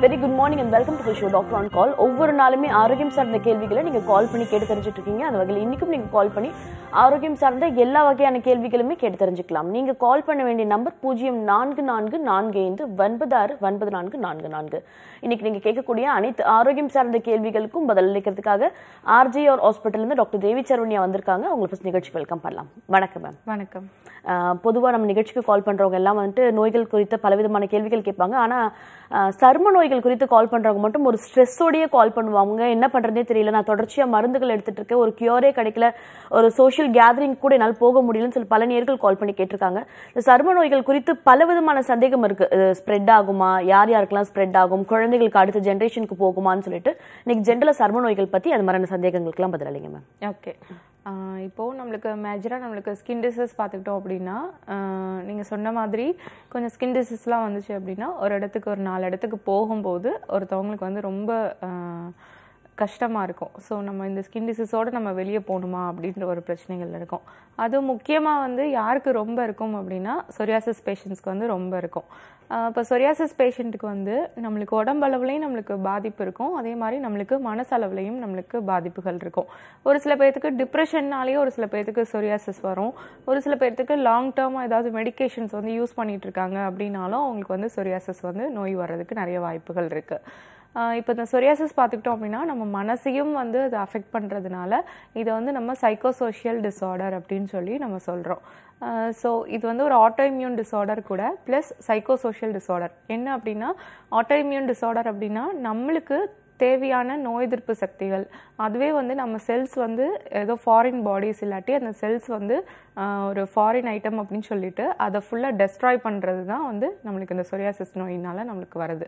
Very good morning and welcome to show doctor on call ஒவ்வொரு நாளுமே ஆரோக்கியம் சார்ந்த கேள்விகளை நீங்க கால் பண்ணி கேட்டு தெரிஞ்சுட்டு இருக்கீங்க அந்த வகையில் இன்னைக்கும் நீங்க கால் பண்ணி ஆரோக்கியம் சார்ந்த எல்லா வகையான கேள்விகளுமே கேட்டு தெரிஞ்சுக்கலாம் நீங்க கால் பண்ண வேண்டிய நம்பர் பூஜ்ஜியம் நான்கு நான்கு நான்கு ஐந்து ஒன்பது ஆறு ஒன்பது நான்கு நான்கு நான்கு இன்னைக்கு நீங்க கேட்கக்கூடிய அனைத்து ஆரோக்கியம் சார்ந்த கேள்விகளுக்கும் பதில் அளிக்கிறதுக்காக ஆர்ஜி ஆர் ஹாஸ்பிட்டல் இருந்து டாக்டர் தேவி சரவணியா வந்திருக்காங்க உங்களை ஃபர்ஸ்ட் நிகழ்ச்சி வெல்கம் பண்ணலாம் வணக்கம் மேம் வணக்கம் பொதுவாக நம்ம நிகழ்ச்சிக்கு கால் பண்ணுறவங்க எல்லாம் வந்துட்டு நோய்கள் குறித்த பலவிதமான கேள்விகள் கேட்பாங்க ஆனால் சர்ம நோய்கள் குறித்து கால் பண்ணுறவங்க மட்டும் ஒரு ஸ்ட்ரெஸ்ஸோடயே கால் பண்ணுவாங்க என்ன பண்ணுறதே தெரியல நான் தொடர்ச்சியாக மருந்துகள் எடுத்துட்டு இருக்கேன் ஒரு கியூரே கிடைக்கல ஒரு சோஷியல் கேதரிங் கூட என்னால் போக முடியலன்னு சொல்லி பல நேர்கள் கால் பண்ணி கேட்டிருக்காங்க இந்த சர்ம நோய்கள் குறித்து பலவிதமான சந்தேகம் இருக்கு ஸ்ப்ரெட் ஆகுமா யார் யாருக்கெல்லாம் ஸ்ப்ரெட் ஆகும் குழந்தைகளுக்கு அடுத்த ஜென்ரேஷனுக்கு போகுமான்னு சொல்லிட்டு இன்னைக்கு ஜென்ரலாக சர்ம நோய்கள் பற்றி அது மாதிரியான சந்தேகங்களுக்குலாம் பதிலளிங்க மேம் ஓகே இப்போது நம்மளுக்கு மேஜராக நம்மளுக்கு ஸ்கின் டிசீஸ் பார்த்துக்கிட்டோம் அப்படின்னா நீங்கள் சொன்ன மாதிரி கொஞ்சம் ஸ்கின் டிசீஸ்லாம் வந்துச்சு அப்படின்னா ஒரு இடத்துக்கு ஒரு நாலு இடத்துக்கு போகும்போது ஒருத்தவங்களுக்கு வந்து ரொம்ப கஷ்டமாக இருக்கும் ஸோ நம்ம இந்த ஸ்கின் டிசீஸோடு நம்ம வெளியே போகணுமா அப்படின்ற ஒரு பிரச்சனைகள் இருக்கும் அதுவும் முக்கியமாக வந்து யாருக்கு ரொம்ப இருக்கும் அப்படின்னா சொரியாசிஸ் பேஷண்ட்ஸ்க்கு வந்து ரொம்ப இருக்கும் இப்போ சொரியாசிஸ் பேஷண்ட்டுக்கு வந்து நம்மளுக்கு உடம்பளவுலையும் நம்மளுக்கு பாதிப்பு இருக்கும் அதே மாதிரி நம்மளுக்கு மனசளவுலையும் நம்மளுக்கு பாதிப்புகள் இருக்கும் ஒரு சில பேர்த்துக்கு டிப்ரெஷன்னாலேயே ஒரு சில பேர்த்துக்கு சொரியாசிஸ் வரும் ஒரு சில பேர்த்துக்கு லாங் டேர்மாக ஏதாவது மெடிகேஷன்ஸ் வந்து யூஸ் பண்ணிட்டு இருக்காங்க அப்படின்னாலும் அவங்களுக்கு வந்து சொரியாசிஸ் வந்து நோய் வர்றதுக்கு நிறைய வாய்ப்புகள் இருக்குது இப்போ இந்த சொரியாசிஸ் பார்த்துக்கிட்டோம் அப்படின்னா நம்ம மனசையும் வந்து அது அஃபெக்ட் பண்ணுறதுனால இதை வந்து நம்ம சைக்கோசோஷியல் டிஸார்டர் அப்படின்னு சொல்லி நம்ம சொல்கிறோம் ஸோ இது வந்து ஒரு ஆட்டோஇம்யூன் டிஸார்டர் கூட ப்ளஸ் சைக்கோசோஷியல் டிஸார்டர் என்ன அப்படின்னா ஆட்டோஇம்யூன் டிஸார்டர் அப்படின்னா நம்மளுக்கு தேவையான நோய் எதிர்ப்பு சக்திகள் அதுவே வந்து நம்ம செல்ஸ் வந்து ஏதோ ஃபாரின் பாடிஸ் இல்லாட்டி அந்த செல்ஸ் வந்து ஒரு ஃபாரின் ஐட்டம் அப்படின்னு சொல்லிட்டு அதை ஃபுல்லாக டெஸ்ட்ராய் பண்ணுறது தான் வந்து நம்மளுக்கு இந்த சொரியாசிஸ் நோயினால் நம்மளுக்கு வருது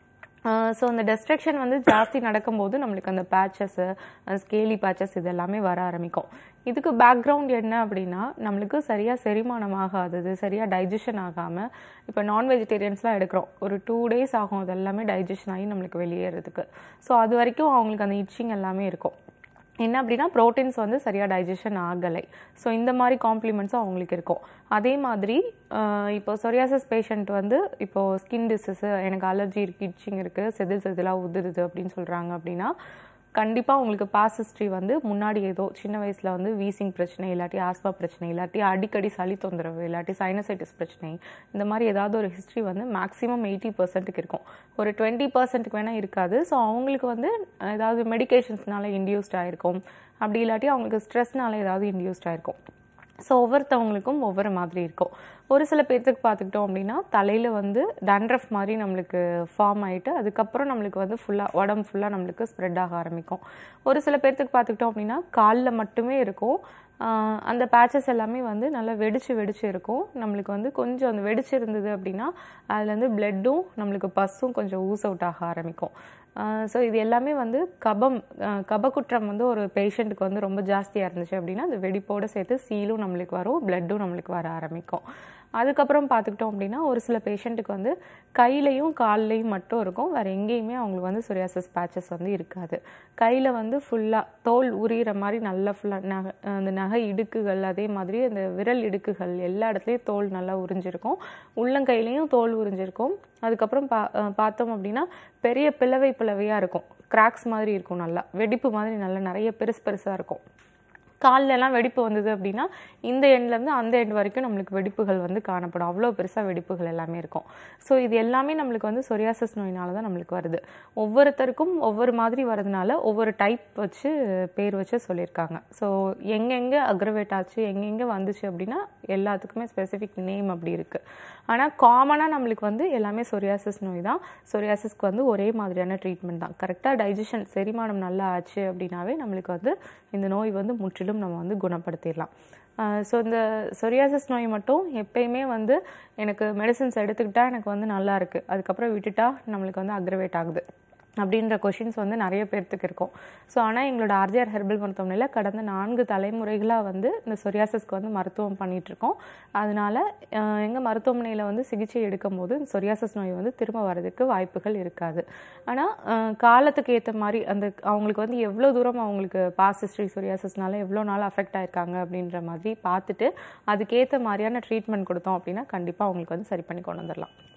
ஸோ அந்த டெஸ்ட்ரக்ஷன் வந்து ஜாஸ்தி நடக்கும்போது நம்மளுக்கு அந்த பேச்சஸ்ஸு ஸ்கேலி பேச்சஸ் இது எல்லாமே வர ஆரம்பிக்கும் இதுக்கு பேக்ரவுண்ட் என்ன அப்படின்னா நம்மளுக்கு சரியாக செரிமானம் ஆகாதது சரியாக டைஜஷன் ஆகாமல் இப்போ நான் வெஜிடேரியன்ஸ்லாம் எடுக்கிறோம் ஒரு டூ டேஸ் ஆகும் அது எல்லாமே டைஜஷன் ஆகி நம்மளுக்கு வெளியேறதுக்கு ஸோ அது வரைக்கும் அவங்களுக்கு அந்த இச்சிங் எல்லாமே இருக்கும் என்ன அப்படின்னா ப்ரோட்டீன்ஸ் வந்து சரியாக டைஜஷன் ஆகலை ஸோ இந்த மாதிரி காம்ப்ளிமெண்ட்ஸும் அவங்களுக்கு இருக்கும் அதே மாதிரி இப்போ சொரியாசிஸ் பேஷண்ட் வந்து இப்போது ஸ்கின் டிசீஸு எனக்கு அலர்ஜி இருக்குது இச்சிங் இருக்குது செதில் செதிலாக உதிருது அப்படின்னு சொல்கிறாங்க அப்படின்னா கண்டிப்பாக உங்களுக்கு பாஸ் ஹிஸ்ட்ரி வந்து முன்னாடி ஏதோ சின்ன வயசில் வந்து வீசிங் பிரச்சனை இல்லாட்டி ஆஸ்மா பிரச்சனை இல்லாட்டி அடிக்கடி சளி தொந்தரவு இல்லாட்டி சைனசைட்டிஸ் பிரச்சனை இந்த மாதிரி ஏதாவது ஒரு ஹிஸ்ட்ரி வந்து மேக்ஸிமம் எயிட்டி பர்சன்ட்டுக்கு இருக்கும் ஒரு டுவெண்ட்டி பர்சன்ட்டுக்கு வேணால் இருக்காது ஸோ அவங்களுக்கு வந்து ஏதாவது மெடிகேஷன்ஸ்னால இன்டியூஸ்ட் ஆகிருக்கும் அப்படி இல்லாட்டி அவங்களுக்கு ஸ்ட்ரெஸ்னால ஏதாவது இன்டியூஸ்ட் ஆகிருக்கும் ஸோ ஒவ்வொருத்தவங்களுக்கும் ஒவ்வொரு மாதிரி இருக்கும் ஒரு சில பேர்த்துக்கு பார்த்துக்கிட்டோம் அப்படின்னா தலையில் வந்து டண்ட்ரஃப் மாதிரி நம்மளுக்கு ஃபார்ம் ஆகிட்டு அதுக்கப்புறம் நம்மளுக்கு வந்து ஃபுல்லாக உடம்பு ஃபுல்லாக நம்மளுக்கு ஸ்ப்ரெட் ஆக ஆரம்பிக்கும் ஒரு சில பேர்த்துக்கு பார்த்துக்கிட்டோம் அப்படின்னா காலில் மட்டுமே இருக்கும் அந்த பேச்சஸ் எல்லாமே வந்து நல்லா வெடிச்சு வெடிச்சு இருக்கும் நம்மளுக்கு வந்து கொஞ்சம் அந்த வெடிச்சு இருந்தது அப்படின்னா அதுலேருந்து பிளட்டும் நம்மளுக்கு பஸ்ஸும் கொஞ்சம் ஊஸ் அவுட் ஆக ஆரம்பிக்கும் ஸோ இது எல்லாமே வந்து கபம் கபக்குற்றம் வந்து ஒரு பேஷண்ட்டுக்கு வந்து ரொம்ப ஜாஸ்தியாக இருந்துச்சு அப்படின்னா அந்த வெடிப்போடு சேர்த்து சீலும் நம்மளுக்கு வரும் பிளட்டும் நம்மளுக்கு வர ஆரம்பிக்கும் அதுக்கப்புறம் பார்த்துக்கிட்டோம் அப்படின்னா ஒரு சில பேஷண்ட்டுக்கு வந்து கையிலையும் கால்லையும் மட்டும் இருக்கும் வேறு எங்கேயுமே அவங்களுக்கு வந்து சொரியாசிஸ் பேச்சஸ் வந்து இருக்காது கையில் வந்து ஃபுல்லாக தோல் உரிகிற மாதிரி நல்லா ஃபுல்லாக நகை அந்த நகை இடுக்குகள் அதே மாதிரி அந்த விரல் இடுக்குகள் எல்லா இடத்துலையும் தோல் நல்லா உறிஞ்சிருக்கும் உள்ளங்கையிலையும் தோல் உறிஞ்சிருக்கும் அதுக்கப்புறம் பா பார்த்தோம் அப்படின்னா பெரிய பிளவை பிளவையாக இருக்கும் கிராக்ஸ் மாதிரி இருக்கும் நல்லா வெடிப்பு மாதிரி நல்லா நிறைய பெருசு பெருசாக இருக்கும் கால்லெல்லாம் வெடிப்பு வந்தது அப்படின்னா இந்த எண்ட்லேருந்து அந்த எண்ட் வரைக்கும் நம்மளுக்கு வெடிப்புகள் வந்து காணப்படும் அவ்வளோ பெருசாக வெடிப்புகள் எல்லாமே இருக்கும் ஸோ இது எல்லாமே நம்மளுக்கு வந்து சொரியாசிஸ் நோயினால தான் நம்மளுக்கு வருது ஒவ்வொருத்தருக்கும் ஒவ்வொரு மாதிரி வரதுனால ஒவ்வொரு டைப் வச்சு பேர் வச்சு சொல்லியிருக்காங்க ஸோ எங்கெங்கே அக்ரவேட் ஆச்சு எங்கெங்கே வந்துச்சு அப்படின்னா எல்லாத்துக்குமே ஸ்பெசிஃபிக் நேம் அப்படி இருக்குது ஆனால் காமனாக நம்மளுக்கு வந்து எல்லாமே சொரியாசிஸ் நோய் தான் சொரியாசிஸ்க்கு வந்து ஒரே மாதிரியான ட்ரீட்மெண்ட் தான் கரெக்டாக டைஜஷன் செரிமானம் நல்லா ஆச்சு அப்படின்னாவே நம்மளுக்கு வந்து இந்த நோய் வந்து முற்றிலும் நம்ம வந்து குணப்படுத்திடலாம் ஸோ இந்த சொரியாசிஸ் நோய் மட்டும் எப்பயுமே வந்து எனக்கு மெடிசன்ஸ் எடுத்துக்கிட்டால் எனக்கு வந்து நல்லா இருக்குது அதுக்கப்புறம் விட்டுட்டா நம்மளுக்கு வந்து அக்ரவேட் ஆகுது அப்படின்ற கொஷின்ஸ் வந்து நிறைய பேர்த்துக்கு இருக்கும் ஸோ ஆனால் எங்களோட ஆர்ஜிஆர் ஹெர்பல் மருத்துவமனையில் கடந்த நான்கு தலைமுறைகளாக வந்து இந்த சொரியாசிஸ்க்கு வந்து மருத்துவம் பண்ணிகிட்ருக்கோம் அதனால் எங்கள் மருத்துவமனையில் வந்து சிகிச்சை எடுக்கும் போது சொரியாசிஸ் நோய் வந்து திரும்ப வரதுக்கு வாய்ப்புகள் இருக்காது ஆனால் காலத்துக்கு ஏற்ற மாதிரி அந்த அவங்களுக்கு வந்து எவ்வளோ தூரம் அவங்களுக்கு பாஸ் ஹிஸ்ட்ரி சொரியாசிஸ்னால எவ்வளோ நாள் அஃபெக்ட் ஆயிருக்காங்க அப்படின்ற மாதிரி பார்த்துட்டு அதுக்கேற்ற மாதிரியான ட்ரீட்மெண்ட் கொடுத்தோம் அப்படின்னா கண்டிப்பாக அவங்களுக்கு வந்து சரி பண்ணி கொண்டு வந்துடலாம்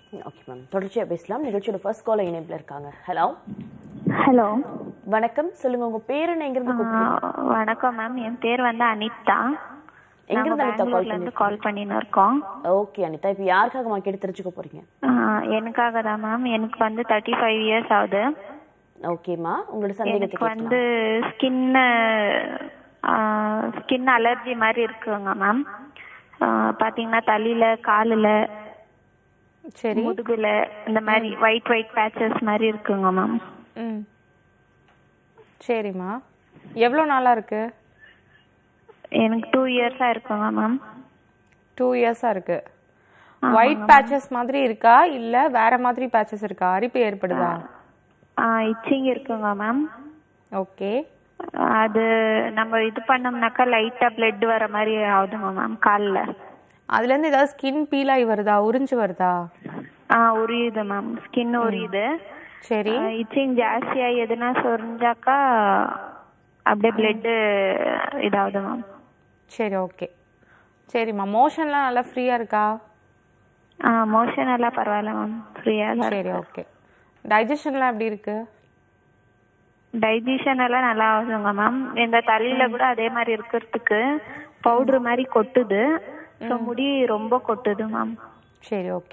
ஓகே மேம் தொடர்ச்சியா பேசலாம் நிகழ்ச்சியோட ஃபர்ஸ்ட் கால் இணைப்புல இருக்காங்க ஹலோ ஹலோ வணக்கம் சொல்லுங்க உங்க பேர் என்ன எங்கிருந்து கூப்பிடுறீங்க வணக்கம் மேம் என் பேர் வந்து அனிதா நாங்க எங்கிருந்து அனிதா கால் பெங்களூர்ல இருந்து கால் பண்ணின்னு இருக்கோம் ஓகே அனிதா இப்போ யாருக்காக கேட்டு தெரிஞ்சுக்க போறீங்க ஆ, எனக்காக தான் மேம் எனக்கு வந்து தேர்ட்டி ஃபைவ் இயர்ஸ் ஆகுது ஓகேம்மா உங்களோட சந்தேகத்தை எனக்கு கேட்கலாம் வந்து ஸ்கின் ஸ்கின் அலர்ஜி மாதிரி இருக்குங்க மேம் பாத்தீங்கன்னா தலையில காலுல சரி முதுகுல இந்த மாதிரி ஒயிட் ஒயிட் பேச்சஸ் மாதிரி இருக்குங்க மேம் ம் சரிம்மா எவ்வளோ நாளாக இருக்கு எனக்கு டூ இயர்ஸா இருக்குங்க மேம் டூ இயர்ஸாக இருக்கு ஒயிட் பேச்சஸ் மாதிரி இருக்கா இல்ல வேற மாதிரி பேச்சஸ் இருக்கா அரிப்பு ஏற்படுதா இச்சிங் இருக்குங்க மேம் ஓகே அது நம்ம இது பண்ணோம்னாக்கா லைட்டா பிளட் வர மாதிரி ஆகுதுங்க மேம் கால்ல அதுல இருந்து ஏதாவது ஸ்கின் பீல் ஆகி வருதா உறிஞ்சு வருதா ஆ உரியுது மேம் ஸ்கின் உரியுது சரி இச்சிங் ஜாஸ்தியா எதுனா சொரிஞ்சாக்கா அப்படியே பிளட் இதாகுது மேம் சரி ஓகே சரிம்மா மோஷன்லாம் நல்லா ஃப்ரீயா இருக்கா ஆ மோஷன் எல்லாம் பரவாயில்ல மேம் ஃப்ரீயா தான் சரி ஓகே டைஜஷன்லாம் எப்படி இருக்கு டைஜஷன் எல்லாம் நல்லா ஆகுதுங்க மேம் இந்த தலையில கூட அதே மாதிரி இருக்கிறதுக்கு பவுடர் மாதிரி கொட்டுது ஸோ முடி ரொம்ப கொட்டுது மேம் சரி ஓகே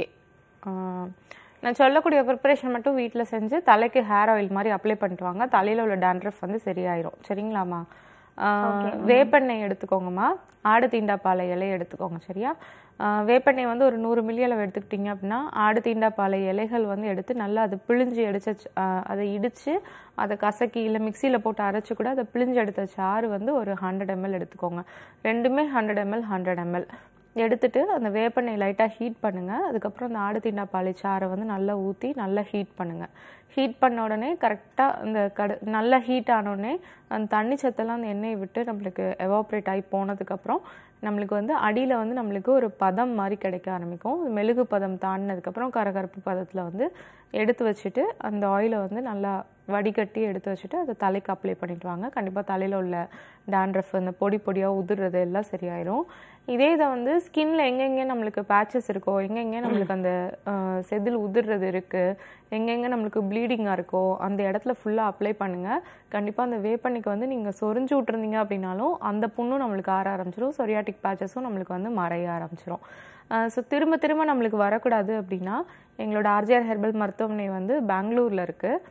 நான் சொல்லக்கூடிய ப்ரிப்பரேஷன் மட்டும் வீட்டில் செஞ்சு தலைக்கு ஹேர் ஆயில் மாதிரி அப்ளை பண்ணிட்டு வாங்க தலையில் உள்ள டேண்ட்ரஃப் வந்து சரியாயிரும் சரிங்களாம்மா ஆஹ், வேப்பெண்ணெய் எடுத்துக்கோங்கம்மா ஆடு தீண்டாப்பாலை இலையை எடுத்துக்கோங்க சரியா ஆஹ், வேப்பெண்ணெய் வந்து ஒரு நூறு மில்லி அளவு எடுத்துக்கிட்டீங்க அப்படின்னா ஆடு தீண்டாப்பாலை இலைகள் வந்து எடுத்து நல்லா அதை பிழிஞ்சு எடுத்த ச- ஆஹ், அதை இடித்து அதை கசக்கி இல்லை மிக்சியில் போட்டு அரைச்சு கூட அதை பிழிஞ்சு எடுத்த சாறு வந்து ஒரு ஹண்ட்ரட் எம்எல் எடுத்துக்கோங்க ரெண்டுமே ஹண்ட்ரட் எம்எல் ஹண்ட்ரட் எம்எல் எடுத்துட்டு அந்த வேப்பெண்ணெய் லைட்டாக ஹீட் பண்ணுங்கள் அதுக்கப்புறம் அந்த ஆடு தீண்டா பாலை சாறை வந்து நல்லா ஊற்றி நல்லா ஹீட் பண்ணுங்கள் ஹீட் பண்ண உடனே கரெக்டாக அந்த கடு நல்லா ஹீட் ஆன உடனே அந்த தண்ணி சத்தெல்லாம் அந்த எண்ணெயை விட்டு நம்மளுக்கு எவாப்ரேட் ஆகி போனதுக்கப்புறம் நம்மளுக்கு வந்து அடியில் வந்து நம்மளுக்கு ஒரு பதம் மாதிரி கிடைக்க ஆரம்பிக்கும் அது மெழுகு பதம் தாண்டினதுக்கப்புறம் கரகரப்பு பதத்தில் வந்து எடுத்து வச்சுட்டு அந்த ஆயிலை வந்து நல்லா வடிகட்டி எடுத்து வச்சுட்டு அதை தலைக்கு அப்ளை பண்ணிட்டு வாங்க கண்டிப்பாக தலையில் உள்ள டேண்ட்ரஃப் அந்த பொடி பொடியாக உதிர்றது எல்லாம் சரியாயிரும் இதே இதை வந்து ஸ்கின்ல எங்கெங்கே நம்மளுக்கு பேச்சஸ் இருக்கோ எங்கெங்கே நம்மளுக்கு அந்த அஹ், செதில் உதிர்றது இருக்குது எங்கெங்கே நம்மளுக்கு ப்ளீடிங்காக இருக்கோ அந்த இடத்துல ஃபுல்லாக அப்ளை பண்ணுங்கள் கண்டிப்பாக அந்த வேப்பண்ணிக்கு வந்து நீங்கள் சொரிஞ்சு விட்டுருந்தீங்க அப்படின்னாலும் அந்த புண்ணும் நம்மளுக்கு ஆற ஆரம்பிச்சிடும் சொரியாட்டிக் பேச்சஸும் நம்மளுக்கு வந்து மறைய ஆரம்பிச்சிடும் ஸோ திரும்ப திரும்ப நம்மளுக்கு வரக்கூடாது அப்படின்னா எங்களோட ஆர்ஜிஆர் ஹெர்பல் மருத்துவமனை வந்து பெங்களூரில் இருக்குது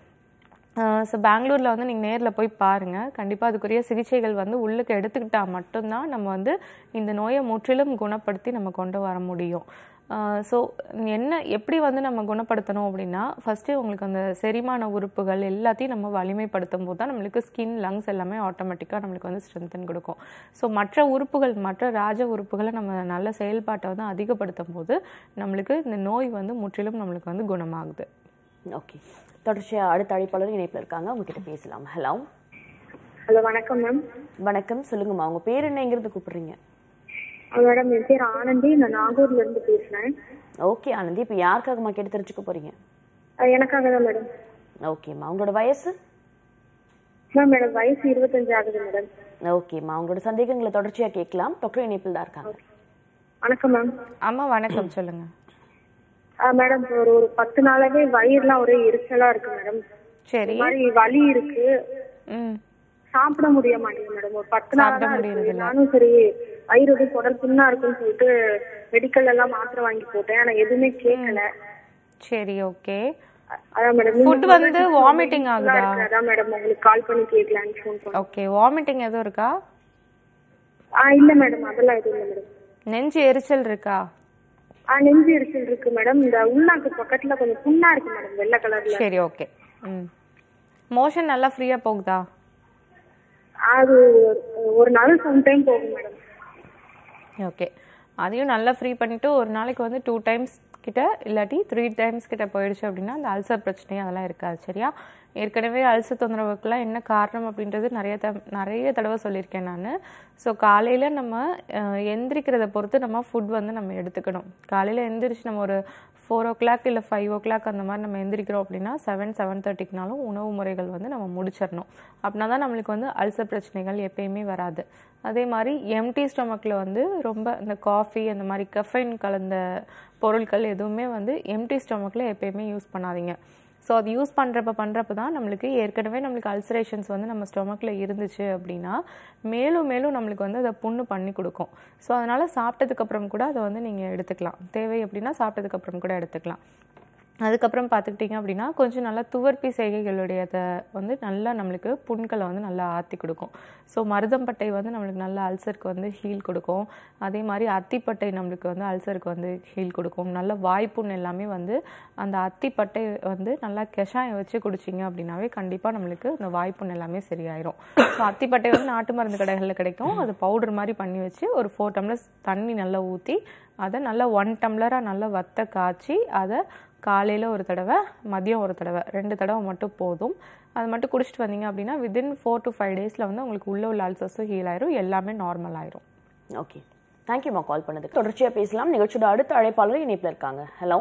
ஸோ பெங்களூரில் வந்து நீங்கள் நேரில் போய் பாருங்கள் கண்டிப்பாக அதுக்குரிய சிகிச்சைகள் வந்து உள்ளுக்கு எடுத்துக்கிட்டால் மட்டும்தான் நம்ம வந்து இந்த நோயை முற்றிலும் குணப்படுத்தி நம்ம கொண்டு வர முடியும் ஸோ என்ன எப்படி வந்து நம்ம குணப்படுத்தணும் அப்படின்னா ஃபஸ்ட்டு உங்களுக்கு அந்த செரிமான உறுப்புகள் எல்லாத்தையும் நம்ம வலிமைப்படுத்தும் போது தான் நம்மளுக்கு ஸ்கின் லங்ஸ் எல்லாமே ஆட்டோமேட்டிக்காக நம்மளுக்கு வந்து ஸ்ட்ரென்தன் கொடுக்கும் ஸோ மற்ற உறுப்புகள் மற்ற ராஜ உறுப்புகளை நம்ம நல்ல செயல்பாட்டை வந்து அதிகப்படுத்தும் போது நம்மளுக்கு இந்த நோய் வந்து முற்றிலும் நம்மளுக்கு வந்து குணமாகுது ஓகே தொடர்ச்சியா அடுத்த அழைப்பாளர் இணைப்புல இருக்காங்க அவங்க கிட்ட பேசலாம் ஹலோ ஹலோ வணக்கம் மேம் வணக்கம் சொல்லுங்கம்மா உங்க பேர் என்னங்கிறது கூப்பிடுறீங்க மேடம் என் பேர் ஆனந்தி நான் நாகூர்ல இருந்து பேசுறேன் ஓகே ஆனந்தி இப்போ யாருக்காகம்மா கேட்டு தெரிஞ்சுக்க போறீங்க அஹ் எனக்காக தான் மேடம் ஓகேம்மா உங்களோட வயசு மேம் மேடம் வயசு இருபத்தஞ்சு ஆகுது மேடம் ஓகேம்மா உங்களோட சந்தேகங்களை தொடர்ச்சியா கேட்கலாம் டாக்டர் இணைப்பில் தான் இருக்காங்க வணக்கம் மேம் அம்மா வணக்கம் சொல்லுங்கள் மேடம் ஒரு ஒரு பத்து நாளாவே வயிறுலாம் ஒரே எரிச்சலா இருக்கு மேடம் சரி இந்த மாதிரி வலி இருக்கு ம் சாப்பிட முடிய மாட்டேங்குது மேடம் ஒரு பத்து நாளா சாப்பிட தான் இருக்கு முடியறதில்ல. நானும் சரி வயிறு எதுவும் குடல் புண்ணா இருக்குன்னு சொல்லிட்டு மெடிக்கல் எல்லாம் மாத்திரை வாங்கி போட்டேன் ஆனா எதுவுமே கேட்கல சரி ஓகே அ- அதான் மேடம் Food வந்து vomiting ஆகுதா? அதான் மேடம் உங்களுக்கு கால் பண்ணி கேட்கலான்னு ஃபோன் பண்ணேன் ஓகே வாமிட்டிங் எதுவும் இருக்கா ஆ இல்ல மேடம் அதெல்லாம் எதுவும் இல்லை மேடம் நெஞ்சு எரிச்சல் இருக்கா ஆ நெஞ்சு எரிச்சல் இருக்கு மேடம் இந்த உள்நாக்கு பக்கத்துல கொஞ்சம் புண்ணா இருக்கு மேடம் வெள்ளை கலர்ல சரி ஓகே ம் மோஷன் நல்லா ஃப்ரீயாக போகுதா அது ஒரு- ஒரு நாள் சம் டைம் போகும் மேடம் ஓகே அதையும் நல்லா ஃப்ரீ பண்ணிட்டு ஒரு நாளைக்கு வந்து டூ டைம்ஸ் கிட்ட இல்லாட்டி த்ரீ டைம்ஸ் கிட்ட போயிடுச்சு அப்படின்னா அந்த அல்சர் பிரச்சனை அதெல்லாம் இருக்காது சரியா ஏற்கனவே அல்சர் தொந்தரவுக்குலாம் என்ன காரணம் அப்படின்றது நிறைய த நிறைய தடவை சொல்லியிருக்கேன் நான் ஸோ காலையில் நம்ம அஹ், எந்திரிக்கிறத பொறுத்து நம்ம ஃபுட் வந்து நம்ம எடுத்துக்கணும் காலையில் எந்திரிச்சு நம்ம ஒரு ஃபோர் ஓ கிளாக் இல்லை ஃபைவ் ஓ கிளாக் அந்த மாதிரி நம்ம எந்திரிக்கிறோம் அப்படின்னா செவன் செவன் தேர்ட்டிக்குனாலும் உணவு முறைகள் வந்து நம்ம முடிச்சிடணும் அப்படின்னா தான் நம்மளுக்கு வந்து அல்சர் பிரச்சனைகள் எப்பயுமே வராது அதே மாதிரி எம்டி ஸ்டொமக்கில் வந்து ரொம்ப இந்த காஃபி அந்த மாதிரி கஃபைன் கலந்த பொருட்கள் எதுவுமே வந்து எம்டி ஸ்டொமக்கில் எப்பயுமே யூஸ் பண்ணாதீங்க ஸோ அது யூஸ் பண்ணுறப்ப பண்ணுறப்ப தான் நம்மளுக்கு ஏற்கனவே நம்மளுக்கு அல்சரேஷன்ஸ் வந்து நம்ம ஸ்டொமக்கில் இருந்துச்சு அப்படின்னா மேலும் மேலும் நம்மளுக்கு வந்து அதை புண்ணு பண்ணி கொடுக்கும் ஸோ அதனால் சாப்பிட்டதுக்கப்புறம் கூட அதை வந்து நீங்கள் எடுத்துக்கலாம் தேவை அப்படின்னா சாப்பிட்டதுக்கப்புறம் கூட எடுத்துக்கலாம் அதுக்கப்புறம் பார்த்துக்கிட்டிங்க அப்படின்னா கொஞ்சம் நல்லா துவர்ப்பி செய்கைகளுடையதை வந்து நல்லா நம்மளுக்கு புண்களை வந்து நல்லா ஆற்றி கொடுக்கும் ஸோ மருதம்பட்டை வந்து நம்மளுக்கு நல்ல அல்சருக்கு வந்து ஹீல் கொடுக்கும் அதே மாதிரி அத்திப்பட்டை நம்மளுக்கு வந்து அல்சருக்கு வந்து ஹீல் கொடுக்கும் நல்ல வாய்ப்புண் எல்லாமே வந்து அந்த அத்திப்பட்டை வந்து நல்லா கஷாயம் வச்சு குடிச்சிங்க அப்படின்னாவே கண்டிப்பாக நம்மளுக்கு அந்த வாய்ப்புண் எல்லாமே சரியாயிரும் ஸோ அத்திப்பட்டை வந்து நாட்டு மருந்து கடைகளில் கிடைக்கும் அது பவுடர் மாதிரி பண்ணி வச்சு ஒரு ஃபோர் டம்ளர்ஸ் தண்ணி நல்லா ஊற்றி அதை நல்லா ஒன் டம்ளராக நல்லா வத்த காய்ச்சி அதை காலையில் ஒரு தடவை மதியம் ஒரு தடவை ரெண்டு தடவை மட்டும் போதும் அது மட்டும் குடிச்சிட்டு வந்தீங்க அப்படின்னா வித்தின் ஃபோர் டு ஃபைவ் டேஸில் வந்து உங்களுக்கு உள்ள உள்ள அல்சர்ஸும் ஹீல் ஆயிரும் எல்லாமே நார்மல் ஆயிரும் ஓகே தேங்க்யூமா கால் பண்ணதுக்கு தொடர்ச்சியா பேசலாம் நிகழ்ச்சியோட அடுத்த அழைப்பாளர் இணைப்புல இருக்காங்க ஹலோ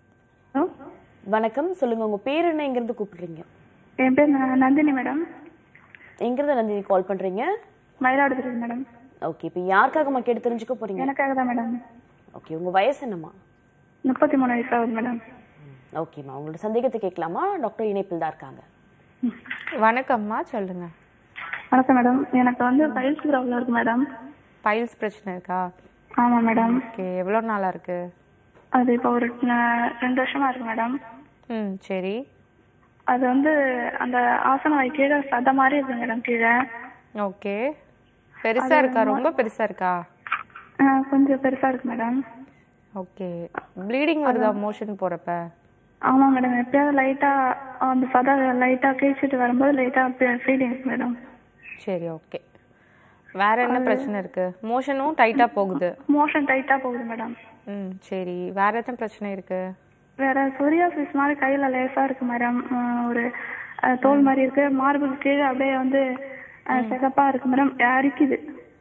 வணக்கம் சொல்லுங்க உங்க பேர் என்ன எங்கிருந்து கூப்பிடுறீங்க என் பேர் ந- நந்தினி மேடம் எங்கிருந்து நந்தினி கால் பண்றீங்க மயிலாடுதுறை மேடம் ஓகே இப்போ யாருக்காகம்மா கேட்டு தெரிஞ்சுக்க போறீங்க எனக்காக தான் மேடம் ஓகே உங்க வயசு என்னம்மா முப்பத்தி மூணு வயசு ஆகுது மேடம் ஓகேம்மா உங்களோட சந்தேகத்தை கேட்கலாமா டாக்டர் இணைப்பில் தான் இருக்காங்க வணக்கம்மா சொல்லுங்க வணக்கம் மேடம் எனக்கு வந்து பைல்ஸ் ப்ராப்ளம் இருக்கு மேடம் பைல்ஸ் பிரச்சனை இருக்கா ஆமா மேடம் ஓகே எவ்வளோ நாளாக இருக்கு அது இப்போ ஒரு அஹ், ரெண்டு வருஷமா இருக்கு மேடம் ம் சரி அது வந்து அந்த ஆசன வாய் கீழே சத மாதிரி இருக்கு மேடம் கீழே ஓகே பெருசா இருக்கா ரொம்ப பெருசா இருக்கா அஹ், கொஞ்சம் பெருசா இருக்கு மேடம் ஓகே ப்ளீடிங் வருதா மோஷன் போறப்ப ஆமா மேடம் எப்பயாவது லைட்டா அந்த சத லைட்டா கிழிச்சிட்டு வரும்போது லைட்டா ஃபீலிங்ஸ் மேடம் சரி ஓகே வேற என்ன பிரச்சனை இருக்கு மோஷனும் டைட்டா போகுது மோஷன் டைட்டா போகுது மேடம் ம் சரி வேற எத்தனை பிரச்சனை இருக்கு வேற சொரியாசிஸ் மாதிரி கையில லேசா இருக்கு மேடம் அஹ் ஒரு அஹ், தோல் மாதிரி இருக்கு மார்புக்கு கீழே அப்படியே வந்து அஹ், சிகப்பா இருக்கு மேடம் அரிக்குது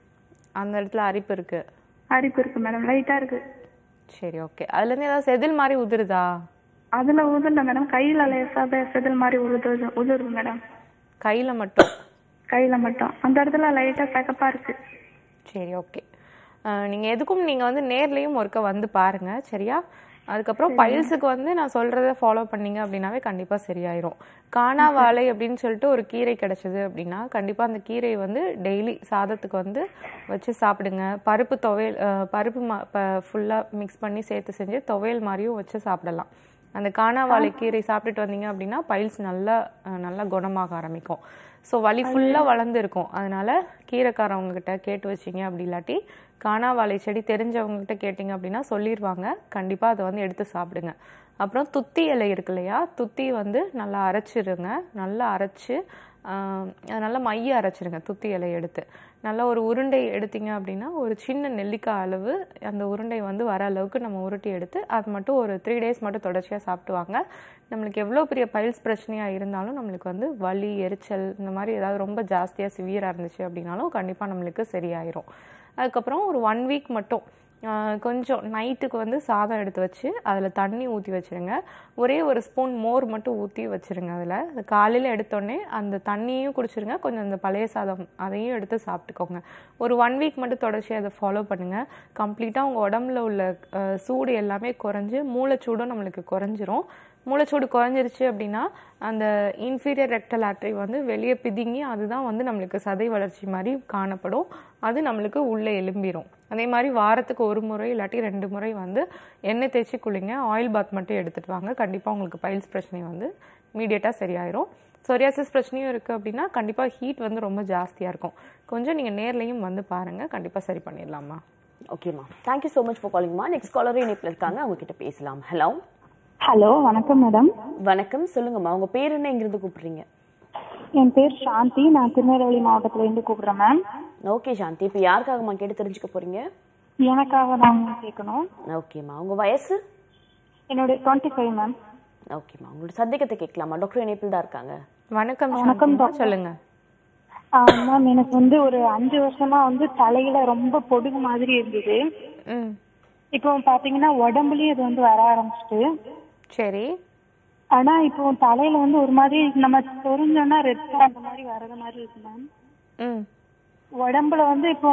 அந்த இடத்துல அரிப்பு இருக்கு அரிப்பு இருக்கு மேடம் லைட்டா இருக்கு சரி ஓகே அதுல இருந்து ஏதாவது செதில் மாதிரி உதிருதா அதுல உதிரல மேடம் கையில லேசா அப்படியே செதில் மாதிரி உழுது உதிருது மேடம் கையில மட்டும் கையில மட்டும் அந்த இடத்துல லைட்டா சிகப்பா இருக்கு சரி ஓகே நீங்க எதுக்கும் நீங்க வந்து நேர்லயும் ஒருக்க வந்து பாருங்க சரியா அதுக்கப்புறம் பைல்ஸுக்கு வந்து நான் சொல்றத ஃபாலோ பண்ணீங்க அப்படின்னாவே கண்டிப்பா சரியாயிரும் காணா வாழை அப்படின்னு சொல்லிட்டு ஒரு கீரை கிடைச்சது அப்படின்னா கண்டிப்பா அந்த கீரையை வந்து டெய்லி சாதத்துக்கு வந்து வச்சு சாப்பிடுங்க பருப்பு துவையல் அஹ், பருப்பு ஃபுல்லாக மிக்ஸ் பண்ணி சேர்த்து செஞ்சு துவையல் மாதிரியும் வச்சு சாப்பிடலாம் அந்த காணா வாழை கீரை சாப்பிட்டுட்டு வந்தீங்க அப்படின்னா பைல்ஸ் நல்லா அஹ், நல்லா குணமாக ஆரம்பிக்கும் ஸோ வலி ஃபுல்லாக வளர்ந்து இருக்கும் அதனால கீரைக்காரவங்க கிட்ட கேட்டு வச்சீங்க அப்படி இல்லாட்டி காணா வாழை செடி தெரிஞ்சவங்க கிட்ட கேட்டிங்க அப்படின்னா சொல்லிடுவாங்க கண்டிப்பாக அதை வந்து எடுத்து சாப்பிடுங்க அப்புறம் துத்தி இலை இருக்கு இல்லையா துத்தி வந்து நல்லா அரைச்சிருங்க நல்லா அரைச்சு ஆஹ், அது நல்லா மைய அரைச்சிருங்க துத்தி இலையை எடுத்து நல்லா ஒரு உருண்டை எடுத்தீங்க அப்படின்னா ஒரு சின்ன நெல்லிக்காய் அளவு அந்த உருண்டை வந்து வர அளவுக்கு நம்ம உருட்டி எடுத்து அது மட்டும் ஒரு த்ரீ டேஸ் மட்டும் தொடர்ச்சியாக சாப்பிட்டுவாங்க நம்மளுக்கு எவ்வளோ பெரிய பைல்ஸ் பிரச்சனையாக இருந்தாலும் நம்மளுக்கு வந்து வலி எரிச்சல் இந்த மாதிரி ஏதாவது ரொம்ப ஜாஸ்தியாக சிவியராக இருந்துச்சு அப்படின்னாலும் கண்டிப்பாக நம்மளுக்கு சரியாயிரும் அதுக்கப்புறம் ஒரு ஒன் வீக் மட்டும் ஆஹ், கொஞ்சம் நைட்டுக்கு வந்து சாதம் எடுத்து வச்சு அதில் தண்ணி ஊற்றி வச்சிருங்க ஒரே ஒரு ஸ்பூன் மோர் மட்டும் ஊற்றி வச்சிருங்க அதில் காலையில் எடுத்தோடனே அந்த தண்ணியும் குடிச்சிருங்க கொஞ்சம் அந்த பழைய சாதம் அதையும் எடுத்து சாப்பிட்டுக்கோங்க ஒரு ஒன் வீக் மட்டும் தொடர்ச்சியாக அதை ஃபாலோ பண்ணுங்கள் கம்ப்ளீட்டாக உங்கள் உடம்புல உள்ள ஆஹ், சூடு எல்லாமே குறைஞ்சு மூளைச்சூடும் நம்மளுக்கு குறைஞ்சிரும் மூளைச்சூடு குறைஞ்சிருச்சு அப்படின்னா அந்த இன்ஃபீரியர் ரெக்டல் ஆர்டரி வந்து வெளியே பிதுங்கி அதுதான் வந்து நம்மளுக்கு சதை வளர்ச்சி மாதிரி காணப்படும் அது நம்மளுக்கு உள்ளே எலும்பிரும் அதே மாதிரி வாரத்துக்கு ஒரு முறை இல்லாட்டி ரெண்டு முறை வந்து எண்ணெய் தேய்ச்சி குளிங்க ஆயில் பாத் மட்டும் எடுத்துட்டு வாங்க கண்டிப்பாக உங்களுக்கு பைல்ஸ் பிரச்சனை வந்து இமீடியட்டாக சரியாயிரும் சொரியாசிஸ் பிரச்சனையும் இருக்குது அப்படின்னா கண்டிப்பாக ஹீட் வந்து ரொம்ப ஜாஸ்தியாக இருக்கும் கொஞ்சம் நீங்கள் நேர்லையும் வந்து பாருங்கள் கண்டிப்பாக சரி பண்ணிடலாமா ஓகேம்மா தேங்க்யூ ஸோ மச் ஃபார் காலிங்மா நெக்ஸ்ட் காலரும் இணைப்பில் இருக்காங்க அவங்க கிட்ட பேசலாம் ஹலோ ஹலோ வணக்கம் மேடம் வணக்கம் சொல்லுங்கம்மா உங்க பேர் என்ன எங்கிருந்து கூப்பிடுறீங்க என் பேர் சாந்தி நான் திருநெல்வேலி மாவட்டத்துல இருந்து கூப்பிடுறேன் மேம் ஓகே சாந்தி இப்போ யாருக்காகம்மா கேட்டு தெரிஞ்சுக்க போறீங்க எனக்காக தான் கேட்கணும் ஓகேம்மா உங்க வயசு என்னோட டுவெண்ட்டி ஃபைவ் மேம் ஓகேம்மா உங்களோட சந்தேகத்தை கேட்கலாமா டாக்டர் இணைப்பில் தான் இருக்காங்க வணக்கம் வணக்கம் சாந்திமா, டாக்டர். சொல்லுங்க மேம் எனக்கு வந்து ஒரு அஞ்சு வருஷமா வந்து தலையில ரொம்ப பொடுகு மாதிரி இருந்தது ம் இப்போ பாத்தீங்கன்னா உடம்புலயும் இது வந்து வர ஆரம்பிச்சிட்டு சரி ஆனா இப்போ தலையில வந்து ஒரு மாதிரி நம்ம சொரிஞ்சோம்னா ரெட் அந்த மாதிரி வர்றது மாதிரி இருக்கு மேம் ம் உடம்புல வந்து இப்போ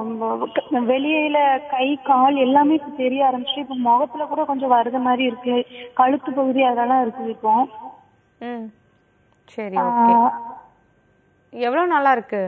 வ- வெளியில கை கால் எல்லாமே இப்ப தெரிய ஆரம்பிச்சு இப்போ முகத்துல கூட கொஞ்சம் வருது மாதிரி இருக்கு கழுத்து பகுதி அதெல்லாம் இருக்குது இப்போ ம் சரி ஓகே ஆஹ் எவ்வளோ நாளா இருக்கு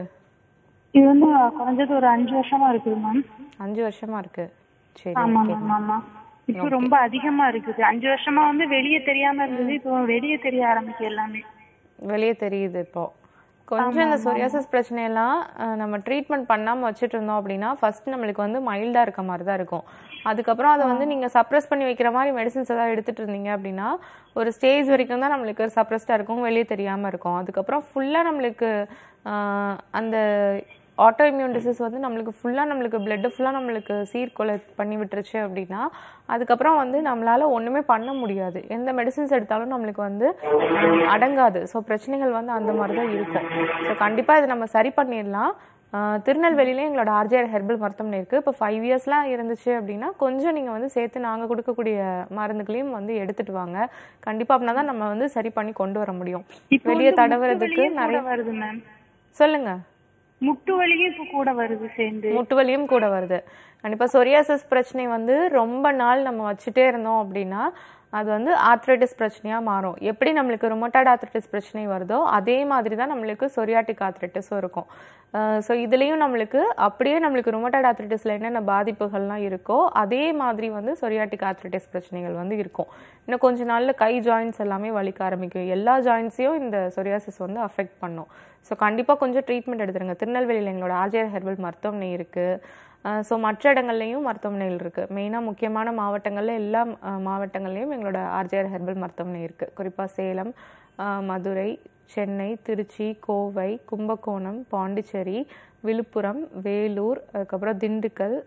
இது வந்து குறைஞ்சது ஒரு அஞ்சு வருஷமா இருக்குது மேம் அஞ்சு வருஷமா இருக்கு சரி ஆமா ஓகே மேம் ஆமா இப்போ ரொம்ப அதிகமா இருக்குது அஞ்சு வருஷமா வந்து வெளியே தெரியாம இருந்தது இப்போ வெளியே தெரிய ஆரம்பிச்சு எல்லாமே வெளியே தெரியுது இப்போ கொஞ்சம் இந்த சொரியாசிஸ் பிரச்சனையெல்லாம் அஹ், நம்ம ட்ரீட்மெண்ட் பண்ணாமல் வச்சுட்டு இருந்தோம் அப்படின்னா ஃபர்ஸ்ட் நம்மளுக்கு வந்து மைல்டாக இருக்க மாதிரி தான் இருக்கும் அதுக்கப்புறம் அதை வந்து நீங்கள் சப்ரஸ் பண்ணி வைக்கிற மாதிரி மெடிசின்ஸ் ஏதாவது எடுத்துட்டு இருந்தீங்க அப்படின்னா ஒரு ஸ்டேஜ் வரைக்கும் தான் நம்மளுக்கு சப்ரஸ்டாக இருக்கும் வெளியே தெரியாமல் இருக்கும் அதுக்கப்புறம் ஃபுல்லாக நம்மளுக்கு அஹ், அந்த ஆட்டோ இம்யூன் டிசீஸ் வந்து நம்மளுக்கு ஃபுல்லாக நம்மளுக்கு பிளட்டு ஃபுல்லாக நம்மளுக்கு சீர்கொலை பண்ணி விட்டுருச்சு அப்படின்னா அதுக்கப்புறம் வந்து நம்மளால ஒன்றுமே பண்ண முடியாது எந்த மெடிசின்ஸ் எடுத்தாலும் நம்மளுக்கு வந்து அஹ், அடங்காது ஸோ பிரச்சனைகள் வந்து அந்த மாதிரி தான் இருக்கும் ஸோ கண்டிப்பாக இதை நம்ம சரி பண்ணிடலாம் அஹ், திருநெல்வேலியில எங்களோட ஆர்ஜிஆர் ஹெர்பல் மருத்துவமனை இருக்குது இப்போ ஃபைவ் இயர்ஸ்லாம் இருந்துச்சு அப்படின்னா கொஞ்சம் நீங்கள் வந்து சேர்த்து நாங்கள் கொடுக்கக்கூடிய மருந்துகளையும் வந்து எடுத்துட்டு வாங்க கண்டிப்பாக அப்படின்னா தான் நம்ம வந்து சரி பண்ணி கொண்டு வர முடியும் இப்போ வெளியே வந்து தடவுறதுக்கு முட்டு வலியும் நிறைய கூட வருது மேம் சொல்லுங்க முட்டு வலியும் இப்போ கூட வருது சேர்ந்து முட்டு வலியும் கூட வருது கண்டிப்பா சொரியாசிஸ் பிரச்சனை வந்து ரொம்ப நாள் நம்ம வச்சுட்டே இருந்தோம் அப்படின்னா அது வந்து ஆர்த்ரைட்டிஸ் பிரச்சனையா மாறும் எப்படி நம்மளுக்கு ருமட்டாய்டு ஆர்த்ரைட்டிஸ் பிரச்சனை வருதோ அதே மாதிரி தான் நம்மளுக்கு சொரியாட்டிக் ஆர்த்ரைட்டிஸும் இருக்கும் ஸோ இதுலேயும் நம்மளுக்கு அப்படியே நம்மளுக்கு ருமட்டாய்டு ஆர்த்ரைட்டிஸில் என்னென்ன பாதிப்புகள்லாம் இருக்கோ அதே மாதிரி வந்து சொரியாட்டிக் ஆர்த்ரைட்டிஸ் பிரச்சனைகள் வந்து இருக்கும் இன்னும் கொஞ்ச நாள்ல கை ஜாயின்ஸ் எல்லாமே வலிக்க ஆரம்பிக்கும் எல்லா ஜாயின்ஸையும் இந்த சொரியாசிஸ் வந்து அஃபெக்ட் பண்ணும் ஸோ கண்டிப்பாக கொஞ்சம் ட்ரீட்மெண்ட் எடுத்துருங்க திருநெல்வேலியில் எங்களோட ஆர்ஜிஆர் ஹெர்பல் மருத்துவமனை இருக்குது ஸோ மற்ற இடங்கள்லையும் மருத்துவமனைகள் இருக்குது மெயினாக முக்கியமான மாவட்டங்களில் எல்லா அஹ், மாவட்டங்கள்லையும் எங்களோட ஆர்ஜிஆர் ஹெர்பல் மருத்துவமனை இருக்குது குறிப்பாக சேலம் அஹ், மதுரை சென்னை திருச்சி கோவை கும்பகோணம் பாண்டிச்சேரி விழுப்புரம் வேலூர் அதுக்கப்புறம் திண்டுக்கல்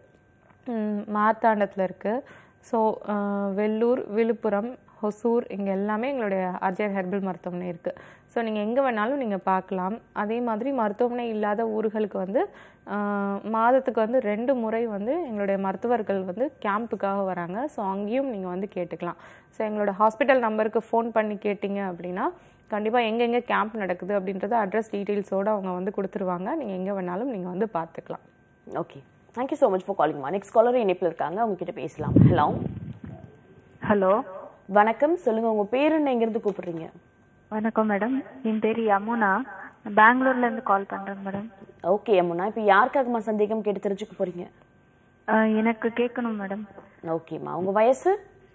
ம், மார்த்தாண்டத்தில் இருக்குது ஸோ வெள்ளூர் விழுப்புரம் ஹொசூர் இங்கே எல்லாமே எங்களுடைய ஆர்ஜிஆர் ஹெர்பல் மருத்துவமனை இருக்குது ஸோ நீங்கள் எங்கே வேணாலும் நீங்கள் பார்க்கலாம் அதே மாதிரி மருத்துவமனை இல்லாத ஊர்களுக்கு வந்து ஆஹ், மாதத்துக்கு வந்து ரெண்டு முறை வந்து எங்களுடைய மருத்துவர்கள் வந்து கேம்புக்காக வராங்க ஸோ அங்கேயும் நீங்கள் வந்து கேட்டுக்கலாம் ஸோ எங்களோட ஹாஸ்பிட்டல் நம்பருக்கு ஃபோன் பண்ணி கேட்டிங்க அப்படின்னா கண்டிப்பாக எங்கெங்கே கேம்ப் நடக்குது அப்படின்றத அட்ரஸ் டீட்டெயில்ஸோடு அவங்க வந்து கொடுத்துருவாங்க நீங்கள் எங்கே வேணாலும் நீங்கள் வந்து பார்த்துக்கலாம் okay thank you so much for காலிங்மா நெக்ஸ்ட் காலர் இணைப்பில் இருக்காங்க அவங்க கிட்ட பேசலாம் ஹலோ ஹலோ வணக்கம் சொல்லுங்க உங்க பேர் என்ன எங்கிருந்து கூப்பிடுறீங்க வணக்கம் மேடம் என் பேர் யமுனா பெங்களூர்ல இருந்து கால் பண்றேன் மேடம் ஓகே அம்முனா இப்போ யாருக்காகம்மா சந்தேகம் கேட்டு தெரிஞ்சுக்க போறீங்க அஹ், எனக்கு கேட்கணும் மேடம் ஓகேம்மா உங்க வயசு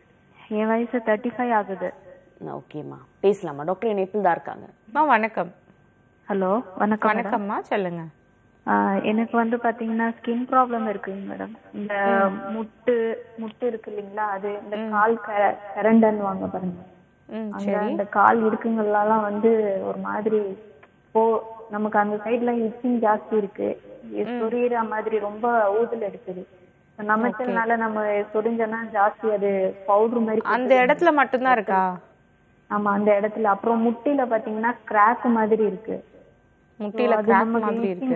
என் வயசு தேர்ட்டி ஃபைவ் ஆகுது ஓகேம்மா பேசலாமா டாக்டர் இணைப்பில் தான் இருக்காங்க அம்மா வணக்கம் ஹலோ வணக்கம் மேடம் வணக்கம்மா சொல்லுங்க ஆஹ் எனக்கு வந்து பாத்தீங்கன்னா ஸ்கின் ப்ராப்ளம் இருக்குங்க மேடம் இந்த முட்டு முட்டு இருக்கு இல்லைங்களா அது இந்த கால் க- கரண்டன்னு வாங்க பாருங்க ம் அங்க அந்த கால் இடுக்குங்கள்லாம் வந்து ஒரு மாதிரி போ நமக்கு அந்த சைடுல இச்சிங் ஜாஸ்தி இருக்கு சொரியிற மாதிரி ரொம்ப ஊதல் எடுக்குது நமச்சல்னால நம்ம சொரிஞ்சோம்னா ஜாஸ்தி அது பவுடர் மாதிரி அந்த இடத்துல மட்டும்தான் இருக்கா ஆமா அந்த இடத்துல அப்புறம் முட்டில பாத்தீங்கன்னா கிராக் மாதிரி இருக்கு முட்டியில கிராக் மாதிரி இருக்கு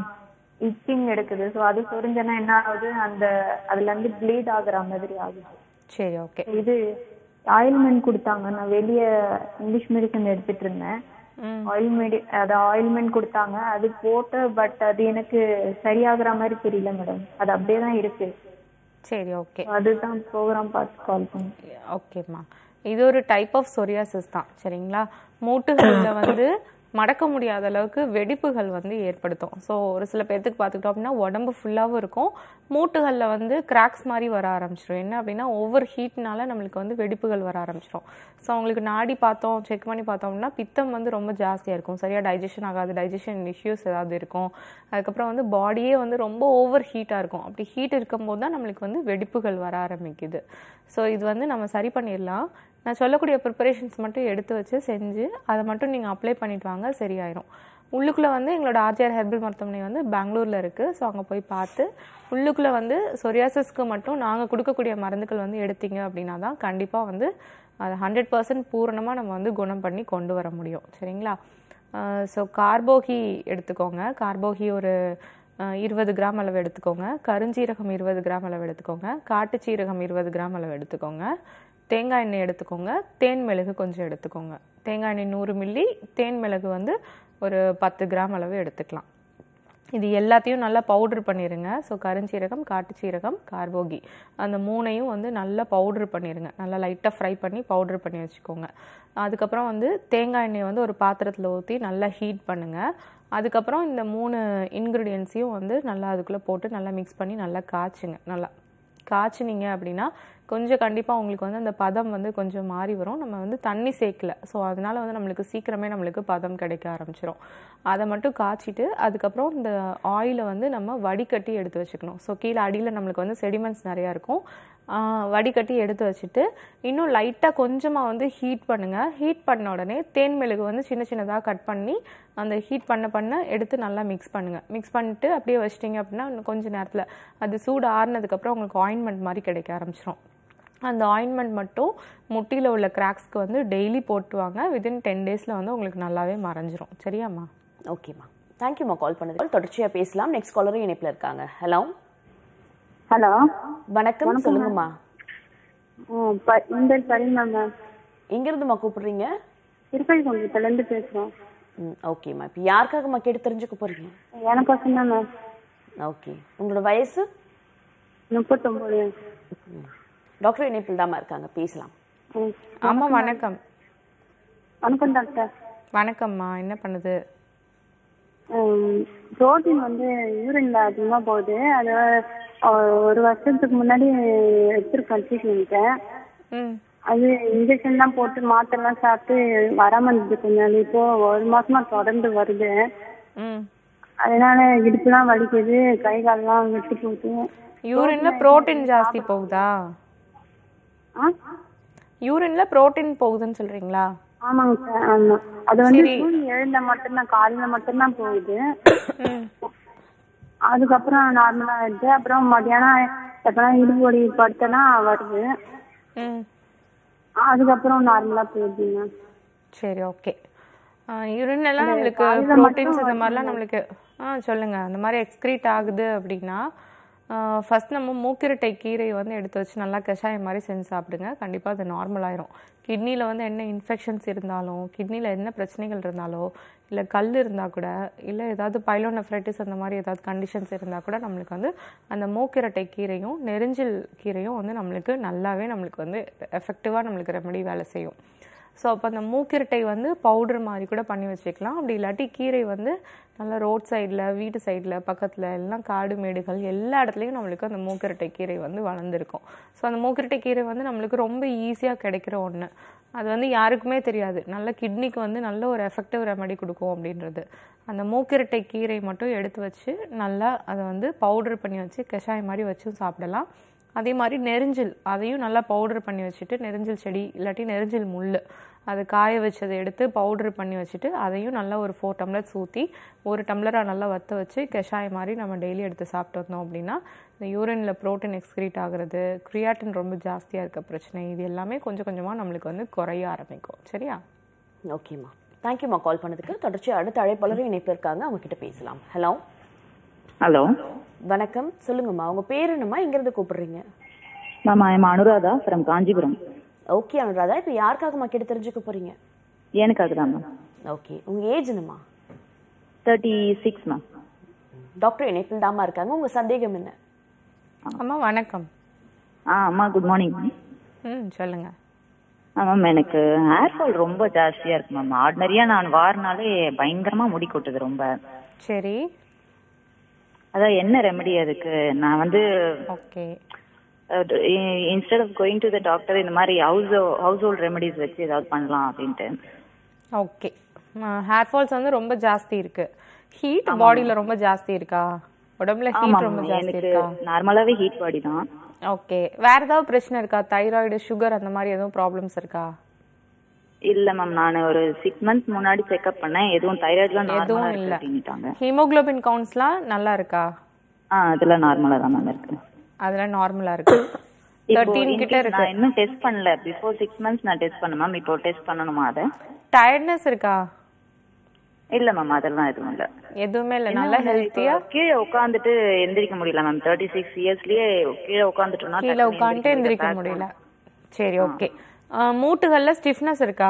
இச்சிங் எடுக்குது சோ அது சொரிஞ்சனா என்ன ஆகுது அந்த அதுல இருந்து ப்ளீட் ஆகுற மாதிரி ஆகுது சரி ஓகே இது ஆயில்மெண்ட் கொடுத்தாங்க நான் வெளிய இங்கிலீஷ் மெடிசன் எடுத்துட்டு இருந்தேன் ம் ஆயில் மெடி அது ஆயில்மெண்ட் கொடுத்தாங்க அது போட்டு பட் அது எனக்கு சரியாகிற மாதிரி தெரியல மேடம் அது அப்படியே தான் இருக்கு சரி ஓகே அதுதான் ப்ரோக்ராம் பார்த்து கால் பண்ணேன் ஓகேம்மா இது ஒரு டைப் ஆஃப் சொரியாசிஸ் தான் சரிங்களா மூட்டுகளில் வந்து மடக்க முடியாத அளவுக்கு வெடிப்புகள் வந்து ஏற்படுத்தும் ஸோ ஒரு சில பேர்த்துக்கு பார்த்துக்கிட்டோம் அப்படின்னா உடம்பு ஃபுல்லாகவும் இருக்கும் மூட்டுகளில் வந்து கிராக்ஸ் மாதிரி வர ஆரம்பிச்சிடும் என்ன அப்படின்னா ஓவர் ஹீட்னால நம்மளுக்கு வந்து வெடிப்புகள் வர ஆரம்பிச்சிடும் ஸோ அவங்களுக்கு நாடி பார்த்தோம் செக் பண்ணி பார்த்தோம் அப்படின்னா பித்தம் வந்து ரொம்ப ஜாஸ்தியாக இருக்கும் சரியாக டைஜஷன் ஆகாது டைஜஷன் இஷ்யூஸ் ஏதாவது இருக்கும் அதுக்கப்புறம் வந்து பாடியே வந்து ரொம்ப ஓவர் ஹீட்டாக இருக்கும் அப்படி ஹீட் இருக்கும்போது தான் நம்மளுக்கு வந்து வெடிப்புகள் வர ஆரம்பிக்குது ஸோ இது வந்து நம்ம சரி பண்ணிடலாம் நான் சொல்லக்கூடிய ப்ரிப்பரேஷன்ஸ் மட்டும் எடுத்து வச்சு செஞ்சு அதை மட்டும் நீங்கள் அப்ளை பண்ணிட்டு வாங்க சரியாயிரும் உள்ளுக்குள்ளே வந்து எங்களோட ஆர்ஜிஆர் ஹெர்பல் மருத்துவமனை வந்து பெங்களூரில் இருக்குது ஸோ அங்கே போய் பார்த்து உள்ளுக்குள்ளே வந்து சொரியாசிஸ்க்கு மட்டும் நாங்கள் கொடுக்கக்கூடிய மருந்துகள் வந்து எடுத்தீங்க அப்படின்னா தான் கண்டிப்பாக வந்து அதை ஹண்ட்ரட் பர்சன்ட் பூரணமாக நம்ம வந்து குணம் பண்ணி கொண்டு வர முடியும் சரிங்களா ஸோ கார்போகி எடுத்துக்கோங்க கார்போகி ஒரு இருபது கிராம் அளவு எடுத்துக்கோங்க கருஞ்சீரகம் இருபது கிராம் அளவு எடுத்துக்கோங்க காட்டு சீரகம் இருபது கிராம் அளவு எடுத்துக்கோங்க தேங்காய் எண்ணெய் எடுத்துக்கோங்க தேன் மிளகு கொஞ்சம் எடுத்துக்கோங்க தேங்காய் எண்ணெய் நூறு மில்லி தேன் மிளகு வந்து ஒரு பத்து கிராம் அளவு எடுத்துக்கலாம் இது எல்லாத்தையும் நல்லா பவுடர் பண்ணிடுங்க ஸோ கருஞ்சீரகம் காட்டு சீரகம் கார்போகி அந்த மூணையும் வந்து நல்லா பவுடர் பண்ணிடுங்க நல்லா லைட்டாக ஃப்ரை பண்ணி பவுடர் பண்ணி வச்சுக்கோங்க அதுக்கப்புறம் வந்து தேங்காய் எண்ணெய் வந்து ஒரு பாத்திரத்தில் ஊற்றி நல்லா ஹீட் பண்ணுங்கள் அதுக்கப்புறம் இந்த மூணு இன்க்ரீடியன்ஸையும் வந்து நல்லா அதுக்குள்ளே போட்டு நல்லா மிக்ஸ் பண்ணி நல்லா காய்ச்சுங்க நல்லா காய்ச்சினீங்க அப்படின்னா கொஞ்சம் கண்டிப்பாக உங்களுக்கு வந்து அந்த பதம் வந்து கொஞ்சம் மாறி வரும் நம்ம வந்து தண்ணி சேர்க்கல ஸோ அதனால வந்து நம்மளுக்கு சீக்கிரமே நம்மளுக்கு பதம் கிடைக்க ஆரம்பிச்சிரும் அதை மட்டும் காய்ச்சிட்டு அதுக்கப்புறம் இந்த ஆயிலை வந்து நம்ம வடிகட்டி எடுத்து வச்சுக்கணும் ஸோ கீழே அடியில் நம்மளுக்கு வந்து செடிமெண்ட்ஸ் நிறையா இருக்கும் ஆஹ் வடிகட்டி எடுத்து வச்சுட்டு இன்னும் லைட்டாக கொஞ்சமாக வந்து ஹீட் பண்ணுங்கள் ஹீட் பண்ண உடனே தேன் மெழுகு வந்து சின்ன சின்னதாக கட் பண்ணி அந்த ஹீட் பண்ண பண்ண எடுத்து நல்லா மிக்ஸ் பண்ணுங்கள் மிக்ஸ் பண்ணிட்டு அப்படியே வச்சிட்டிங்க அப்படின்னா இன்னும் கொஞ்ச நேரத்தில் அது சூடு ஆறுனதுக்கப்புறம் உங்களுக்கு ஆயின்மெண்ட் மாதிரி கிடைக்க ஆரம்பிச்சிரும் அந்த ஆயின்மெண்ட் மட்டும் முட்டியில் உள்ள கிராக்ஸ்க்கு வந்து டெய்லி போட்டுவாங்க வித்தின் டென் டேஸில் வந்து உங்களுக்கு நல்லாவே மறைஞ்சிரும் சரியாம்மா ஓகேம்மா தேங்க்யூம்மா கால் பண்ணது தொடர்ச்சியா பேசலாம் நெக்ஸ்ட் காலரும் இணைப்புல இருக்காங்க ஹலோ ஹலோ வணக்கம் சொல்லுங்கம்மா இந்த சரிங்க மேம் எங்க இருந்துமா கூப்பிடுறீங்க திருப்பதிகுன்றத்துல இருந்து பேசுறோம் ம் ஓகேம்மா இப்போ யாருக்காகம்மா கேட்டு தெரிஞ்சுக்க போறீங்க எனக்கோசம் தான் மேம் ஓகே உங்களோட வயசு முப்பத்தொன்பது டாக்டர் இணைப்பில் தாம்மா இருக்காங்க பேசலாம் ம். ஆமாம் வணக்கம் வணக்கம் டாக்டர் வணக்கம்மா என்ன பண்ணுது புரோட்டீன் வந்து யூரின்ல அதிகமா போகுது அது அஹ், ஒரு வருஷத்துக்கு முன்னாடி எடுத்திருக்கேன் ட்ரீட்மெண்ட்டு ம் அது இன்ஜெக்ஷன் தான் போட்டு மாத்திரைலாம் சாப்பிட்டு வராம இருந்தது கொஞ்ச நாள் இப்போ ஒரு மாசமா தொடர்ந்து வருது ம் அதனால இடுப்புலாம் வலிக்குது கை கால்லாம் விட்டு போகுது யூரின்ல புரோட்டீன் ஜாஸ்தி போகுதா ஆ யூரின்ல புரோட்டீன் போகுதுன்னு சொல்றீங்களா ஆமாங்க சார் ஆமா அது வந்து தூங்கி எழுந்த மட்டும்தான் காலையில மட்டும்தான் போகுது ம் அதுக்கப்புறம் நார்மலா ஆயிடுது அப்புறம் மத்தியானம் எப்பனா இடுப்பு வலி படுத்தனா வருது ம் அதுக்கப்புறம் நார்மலா போயிடுதுங்க சரி ஓகே யூரின் எல்லாம் நம்மளுக்கு காலையில ப்ரோட்டீன்ஸ் மட்டும் இந்த மாதிரிலாம் நம்மளுக்கு ஆ சொல்லுங்க அந்த மாதிரி எக்ஸ்க்ரீட் ஆகுது அப்படின்னா ஃபர்ஸ்ட் நம்ம மூக்கிரட்டை கீரை வந்து எடுத்து வச்சு நல்லா கஷாயம் மாதிரி செஞ்சு சாப்பிடுங்க கண்டிப்பாக அது நார்மல் ஆயிரும் கிட்னியில் வந்து என்ன இன்ஃபெக்ஷன்ஸ் இருந்தாலும் கிட்னியில் என்ன பிரச்சனைகள் இருந்தாலோ இல்லை கல் இருந்தால் கூட இல்லை ஏதாவது பைலோனெஃப்ரைட்டிஸ் அந்த மாதிரி ஏதாவது கண்டிஷன்ஸ் இருந்தால் கூட நம்மளுக்கு வந்து அந்த மூக்கிரட்டை கீரையும் நெரிஞ்சில் கீரையும் வந்து நம்மளுக்கு நல்லாவே நம்மளுக்கு வந்து எஃபெக்டிவாக நம்மளுக்கு ரெமெடி வேலை செய்யும் ஸோ அப்போ அந்த மூக்கிரட்டை வந்து பவுடர் மாதிரி கூட பண்ணி வச்சுக்கலாம் அப்படி இல்லாட்டி கீரை வந்து நல்லா ரோட் சைடில் வீட்டு சைடில் பக்கத்தில் எல்லாம் காடு மேடுகள் எல்லா இடத்துலையும் நம்மளுக்கு அந்த மூக்கிரட்டை கீரை வந்து வளர்ந்துருக்கும் ஸோ அந்த மூக்கிரட்டை கீரை வந்து நம்மளுக்கு ரொம்ப ஈஸியாக கிடைக்கிற ஒன்று அது வந்து யாருக்குமே தெரியாது நல்ல கிட்னிக்கு வந்து நல்ல ஒரு எஃபெக்டிவ் ரெமெடி கொடுக்கும் அப்படின்றது அந்த மூக்கிரட்டை கீரை மட்டும் எடுத்து வச்சு நல்லா அதை வந்து பவுடர் பண்ணி வச்சு கஷாயம் மாதிரி வச்சும் சாப்பிடலாம் அதே மாதிரி நெரிஞ்சில் அதையும் நல்லா பவுடர் பண்ணி வச்சுட்டு நெரிஞ்சில் செடி இல்லாட்டி நெரிஞ்சில் முள் அதை காய வச்சதை எடுத்து பவுடர் பண்ணி வச்சுட்டு அதையும் நல்லா ஒரு ஃபோர் டம்ளர்ஸ் ஊற்றி ஒரு டம்ளராக நல்லா வற்ற வச்சு கஷாயம் மாதிரி நம்ம டெய்லி எடுத்து சாப்பிட்டு வந்தோம் அப்படின்னா இந்த யூரினில் ப்ரோட்டீன் எக்ஸ்க்ரீட் ஆகுறது கிரியாட்டின் ரொம்ப ஜாஸ்தியாக இருக்க பிரச்சனை இது எல்லாமே கொஞ்சம் கொஞ்சமாக நம்மளுக்கு வந்து குறைய ஆரம்பிக்கும் சரியா ஓகேம்மா தேங்க்யூம்மா கால் பண்ணதுக்கு தொடர்ச்சி அடுத்த அழைப்பாளரும் இணைப்பில் இருக்காங்க அவங்க கிட்ட பேசலாம் ஹலோ ஹலோ வணக்கம் சொல்லுங்கம்மா உங்க பேர் என்னம்மா எங்கிருந்து கூப்பிடுறீங்க ma'am I am Anuradha from Kanchipuram okay Anuradha இப்போ யாருக்காகம்மா கேட்டு தெரிஞ்சுக்க போறீங்க எனக்காக தான் மேம் ஓகே உங்க ஏஜ் என்னம்மா தேர்ட்டி சிக்ஸ் மேம் டாக்டர் இணைப்பில் தாம்மா இருக்காங்க உங்க சந்தேகம் என்ன அம்மா வணக்கம் ஆ அம்மா குட் மார்னிங் ம் சொல்லுங்கள் ஆ மேம் எனக்கு ஹேர் ஃபால் ரொம்ப ஜாஸ்தியாக இருக்கு மேம் ஆர்டினரியாக நான் வாரினாலே பயங்கரமாக முடி கொட்டுது ரொம்ப சரி அதான் என்ன ரெமெடி அதுக்கு நான் வந்து okay instead of going to the doctor இந்த மாதிரி ஹவுஸ் ஹவுஸ் ஹோல்ட் ரெமெடிஸ் வச்சு ஏதாவது பண்ணலாம் அப்படின்ட்டு ஓகே ஹேர் ஃபால்ஸ் வந்து ரொம்ப ஜாஸ்தி இருக்கு ஹீட் பாடியில ரொம்ப ஜாஸ்தி இருக்கா உடம்புல ஆமா ஹீட் ரொம்ப மேம் ஜாஸ்தி எனக்கு இருக்கா நார்மலாவே ஹீட் பாடி தான் ஓகே வேற ஏதாவது பிரச்சனை இருக்கா தைராய்டு சுகர் அந்த மாதிரி எதுவும் ப்ராப்ளம்ஸ் இருக்கா இல்ல மேம் நான் ஒரு சிக்ஸ் மந்த்ஸ் முன்னாடி செக்அப் பண்ணேன் எதுவும் தைராய்டுலாம் நார்மலா எதுவும் இருக்கு இல்ல அப்படின்ட்டாங்க ஹீமோகுளோபின் கவுண்ட்ஸ்லாம் நல்லா இருக்கா ஆ அதெல்லாம் நார்மலா தான் மேம் இருக்கு அதெல்லாம் நார்மலா இருக்கு இப்போ தேர்ட்டீன் in கிட்ட case இருக்கு நான் இன்னும் டெஸ்ட் பண்ணல பிஃபோர் சிக்ஸ் மந்த்ஸ் நான் டெஸ்ட் பண்ணேன் மேம் இப்போ டெஸ்ட் பண்ணணுமா அதை டயர்ட்னஸ் இருக்கா இல்ல மேம் அதெல்லாம் எதுவும் இல்ல எதுவுமே இல்லை நல்லா ஹெல்த்தியா இப்போ கீழே உட்காந்துட்டு எந்திரிக்க முடியல மேம் தேர்ட்டி சிக்ஸ் இயர்ஸ்லயே கீழே உட்காந்துட்டோம்னா கீழே டக்குனு உட்காந்துட்டு எந்திரிக்க முடியல சரி ஓகே மூட்டுகள்ல ஸ்டிஃப்னஸ் இருக்கா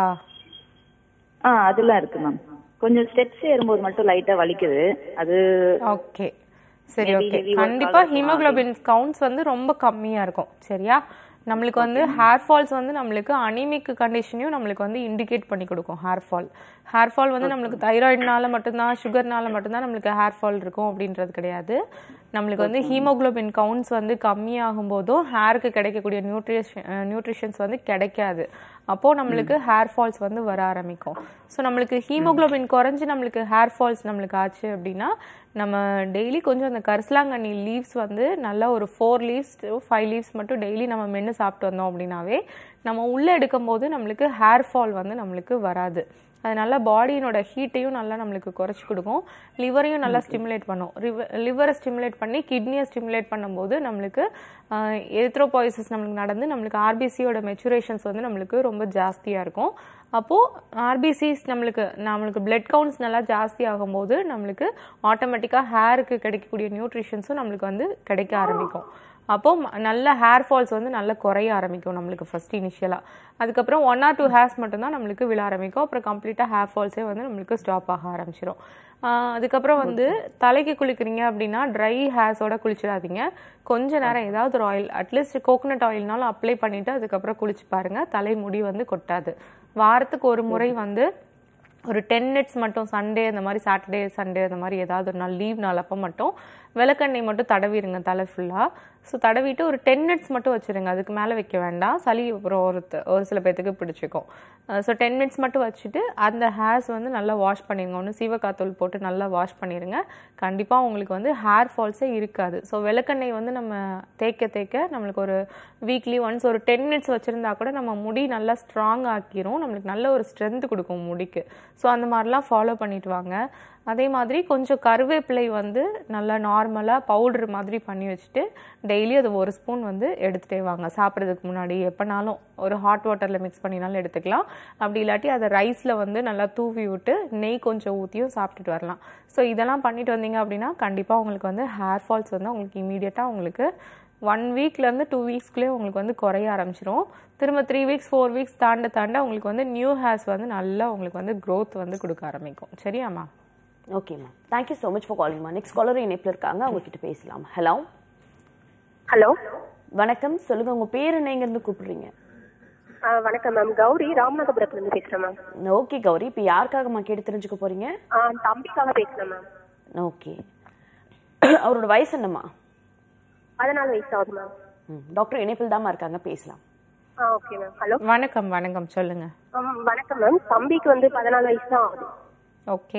ஆ அதெல்லாம் இருக்கு மேம் கொஞ்சம் ஸ்டெப்ஸ் ஏறும்போது மட்டும் லைட்டா வலிக்குது அது ஓகே சரி Maybe ஓகே heavy work கண்டிப்பா ஆகுது. ஹீமோகுளோபின் கவுண்ட்ஸ் வந்து ரொம்ப கம்மியா இருக்கும் சரியா நம்மளுக்கு வந்து ஹேர் ஃபால்ஸ் வந்து நம்மளுக்கு அனிமிக் கண்டிஷனையும் நம்மளுக்கு வந்து இண்டிகேட் பண்ணி கொடுக்கும் ஹேர் ஃபால் ஹேர் ஃபால் வந்து நம்மளுக்கு தைராய்டுனால மட்டும்தான் சுகர்னால மட்டும்தான் நம்மளுக்கு ஹேர் ஃபால் இருக்கும் அப்படின்றது கிடையாது நம்மளுக்கு வந்து ஹீமோகுளோபின் கவுண்ட்ஸ் வந்து கம்மியாகும் போதும் ஹேருக்கு கிடைக்கக்கூடிய நியூட்ரிஷன் நியூட்ரிஷன்ஸ் வந்து கிடைக்காது அப்போ நம்மளுக்கு ஹேர் ஃபால்ஸ் வந்து வர ஆரம்பிக்கும் ஸோ நம்மளுக்கு ஹீமோகுளோபின் குறைஞ்சு நம்மளுக்கு ஹேர் ஃபால்ஸ் நம்மளுக்கு ஆச்சு அப்படின்னா நம்ம டெய்லி கொஞ்சம் அந்த கரிசலாங்கண்ணி லீவ்ஸ் வந்து நல்லா ஒரு ஃபோர் லீவ்ஸ் ஃபைவ் லீவ்ஸ் மட்டும் டெய்லி நம்ம மென்று சாப்பிட்டு வந்தோம் அப்படின்னாவே நம்ம உள்ளே எடுக்கும்போது நம்மளுக்கு ஹேர் ஃபால் வந்து நம்மளுக்கு வராது அது நல்லா பாடியினோட ஹீட்டையும் நல்லா நம்மளுக்கு குறைச்சி கொடுக்கும் லிவரையும் நல்லா ஸ்டிமுலேட் பண்ணும் லிவரை ஸ்டிமுலேட் பண்ணி கிட்னியை ஸ்டிமுலேட் பண்ணும்போது நம்மளுக்கு எரித்ரோபாய்சஸ் நம்மளுக்கு நடந்து நம்மளுக்கு ஆர்பிசியோட மெச்சுரேஷன்ஸ் வந்து நம்மளுக்கு ரொம்ப ஜாஸ்தியாக இருக்கும் அப்போது ஆர்பிசிஸ் நம்மளுக்கு நம்மளுக்கு பிளட் கவுண்ட்ஸ் நல்லா ஜாஸ்தி ஆகும்போது நம்மளுக்கு ஆட்டோமேட்டிக்காக ஹேருக்கு கிடைக்கக்கூடிய நியூட்ரிஷன்ஸும் நம்மளுக்கு வந்து கிடைக்க ஆரம்பிக்கும் அப்போ ம- நல்ல ஹேர் ஃபால்ஸ் வந்து நல்லா குறைய ஆரம்பிக்கும் நம்மளுக்கு ஃபர்ஸ்ட் இனிஷியலாக அதுக்கப்புறம் ஒன் ஆர் டூ ஹேர்ஸ் மட்டும்தான் நம்மளுக்கு விழ ஆரம்பிக்கும் அப்புறம் கம்ப்ளீட்டாக ஹேர் ஃபால்ஸே வந்து நம்மளுக்கு ஸ்டாப் ஆக ஆரம்பிச்சிடும் அதுக்கப்புறம் வந்து தலைக்கு குளிக்கிறீங்க அப்படின்னா ட்ரை ஹேர்ஸோட குளிச்சிடாதீங்க கொஞ்ச நேரம் ஏதாவது ஒரு ஆயில் அட்லீஸ்ட் கோகோனட் ஆயில்னாலும் அப்ளை பண்ணிட்டு அதுக்கப்புறம் குளிச்சு பாருங்க தலை முடி வந்து கொட்டாது வாரத்துக்கு ஒரு முறை வந்து ஒரு டென் மினிட்ஸ் மட்டும் சண்டே அந்த மாதிரி சாட்டர்டே சண்டே அந்த மாதிரி ஏதாவது ஒரு நாள் லீவ் நாள் அப்போ மட்டும் விளக்கெண்ணெய் மட்டும் தடவிடுங்க தலை ஃபுல்லாக ஸோ தடவிட்டு ஒரு டென் மினிட்ஸ் மட்டும் வச்சுருங்க அதுக்கு மேலே வைக்க வேண்டாம் சளி அப்புறம் ஒரு ஒரு சில பேர்த்துக்கு பிடிச்சிக்கும் ஸோ டென் மினிட்ஸ் மட்டும் வச்சுட்டு அந்த ஹேர்ஸ் வந்து நல்லா வாஷ் பண்ணிடுங்க ஒன்று சீவக்காத்தூள் போட்டு நல்லா வாஷ் பண்ணிடுங்க கண்டிப்பாக உங்களுக்கு வந்து ஹேர் ஃபால்ஸே இருக்காது ஸோ விளக்கெண்ணெய் வந்து நம்ம தேய்க்க தேய்க்க நம்மளுக்கு ஒரு வீக்லி ஒன்ஸ் ஒரு டென் மினிட்ஸ் வச்சுருந்தா கூட நம்ம முடி நல்லா ஸ்ட்ராங் ஆக்கிரும் நம்மளுக்கு நல்ல ஒரு ஸ்ட்ரென்த் கொடுக்கும் முடிக்கு ஸோ அந்த மாதிரிலாம் ஃபாலோ பண்ணிட்டு வாங்க அதே மாதிரி கொஞ்சம் கருவேப்பிலை வந்து நல்லா நார்மலாக பவுடர் மாதிரி பண்ணி வச்சுட்டு டெய்லி அது ஒரு ஸ்பூன் வந்து எடுத்துகிட்டே வாங்க சாப்பிட்றதுக்கு முன்னாடி எப்போனாலும் ஒரு ஹாட் வாட்டரில் மிக்ஸ் பண்ணினாலும் எடுத்துக்கலாம் அப்படி இல்லாட்டி அதை ரைஸில் வந்து நல்லா தூவி விட்டு நெய் கொஞ்சம் ஊற்றியும் சாப்பிட்டுட்டு வரலாம் ஸோ இதெல்லாம் பண்ணிட்டு வந்தீங்க அப்படின்னா கண்டிப்பாக உங்களுக்கு வந்து ஹேர் ஃபால்ஸ் வந்து உங்களுக்கு இமீடியட்டாக உங்களுக்கு ஒன் வீக்லேருந்து டூ வீக்ஸ்க்குள்ளே உங்களுக்கு வந்து குறைய ஆரம்பிச்சிரும் திரும்ப த்ரீ வீக்ஸ் ஃபோர் வீக்ஸ் தாண்ட தாண்ட உங்களுக்கு வந்து நியூ ஹேர்ஸ் வந்து நல்லா உங்களுக்கு வந்து growth வந்து கொடுக்க ஆரம்பிக்கும் சரியாம்மா ஓகேம்மா தேங்க்யூ ஸோ மச் ஃபார் காலிங்மா நெக்ஸ்ட் காலர் இணைப்பில் இருக்காங்க அவங்க கிட்ட பேசலாம் ஹலோ ஹலோ வணக்கம் சொல்லுங்க உங்க பேர் என்ன இருந்து கூப்பிடுறீங்க ஆ, வணக்கம் மேம் கௌரி ராமநாதபுரத்துல இருந்து பேசுறேன் மேம் ஓகே கௌரி இப்போ யாருக்காகம்மா கேட்டு தெரிஞ்சுக்க போறீங்க ஆ, தம்பிக்காக பேசுறேன் மேம் ஓகே அவரோட வயசு என்னம்மா பதினாலு வயசு ஆகுது மேம் ம், டாக்டர் இணைப்பில் தாம்மா இருக்காங்க பேசலாம் ஆ ஓகே மேம் ஹலோ வணக்கம் வணக்கம் சொல்லுங்க ஆம், வணக்கம் மேம் தம்பிக்கு வந்து பதினாலு வயசு தான் ஆகுது ஓகே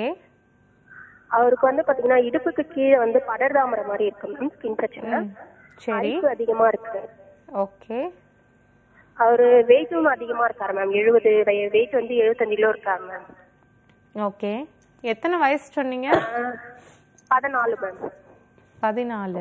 அவருக்கு வந்து பாத்தீங்கன்னா இடுப்புக்கு கீழே வந்து படர்தாமரை மாதிரி இருக்கு மேம் ஸ்கின் பிரச்சனை சரி அரிப்பு அதிகமா இருக்கு ஓகே அவரு வெயிட்டும் அதிகமா இருக்காரு மேம் எழுபது வெயிட் வந்து எழுபத்தஞ்சு கிலோ இருக்காரு மேம் ஓகே எத்தனை வயசு சொன்னீங்க பதினாலு மேம் பதினாலு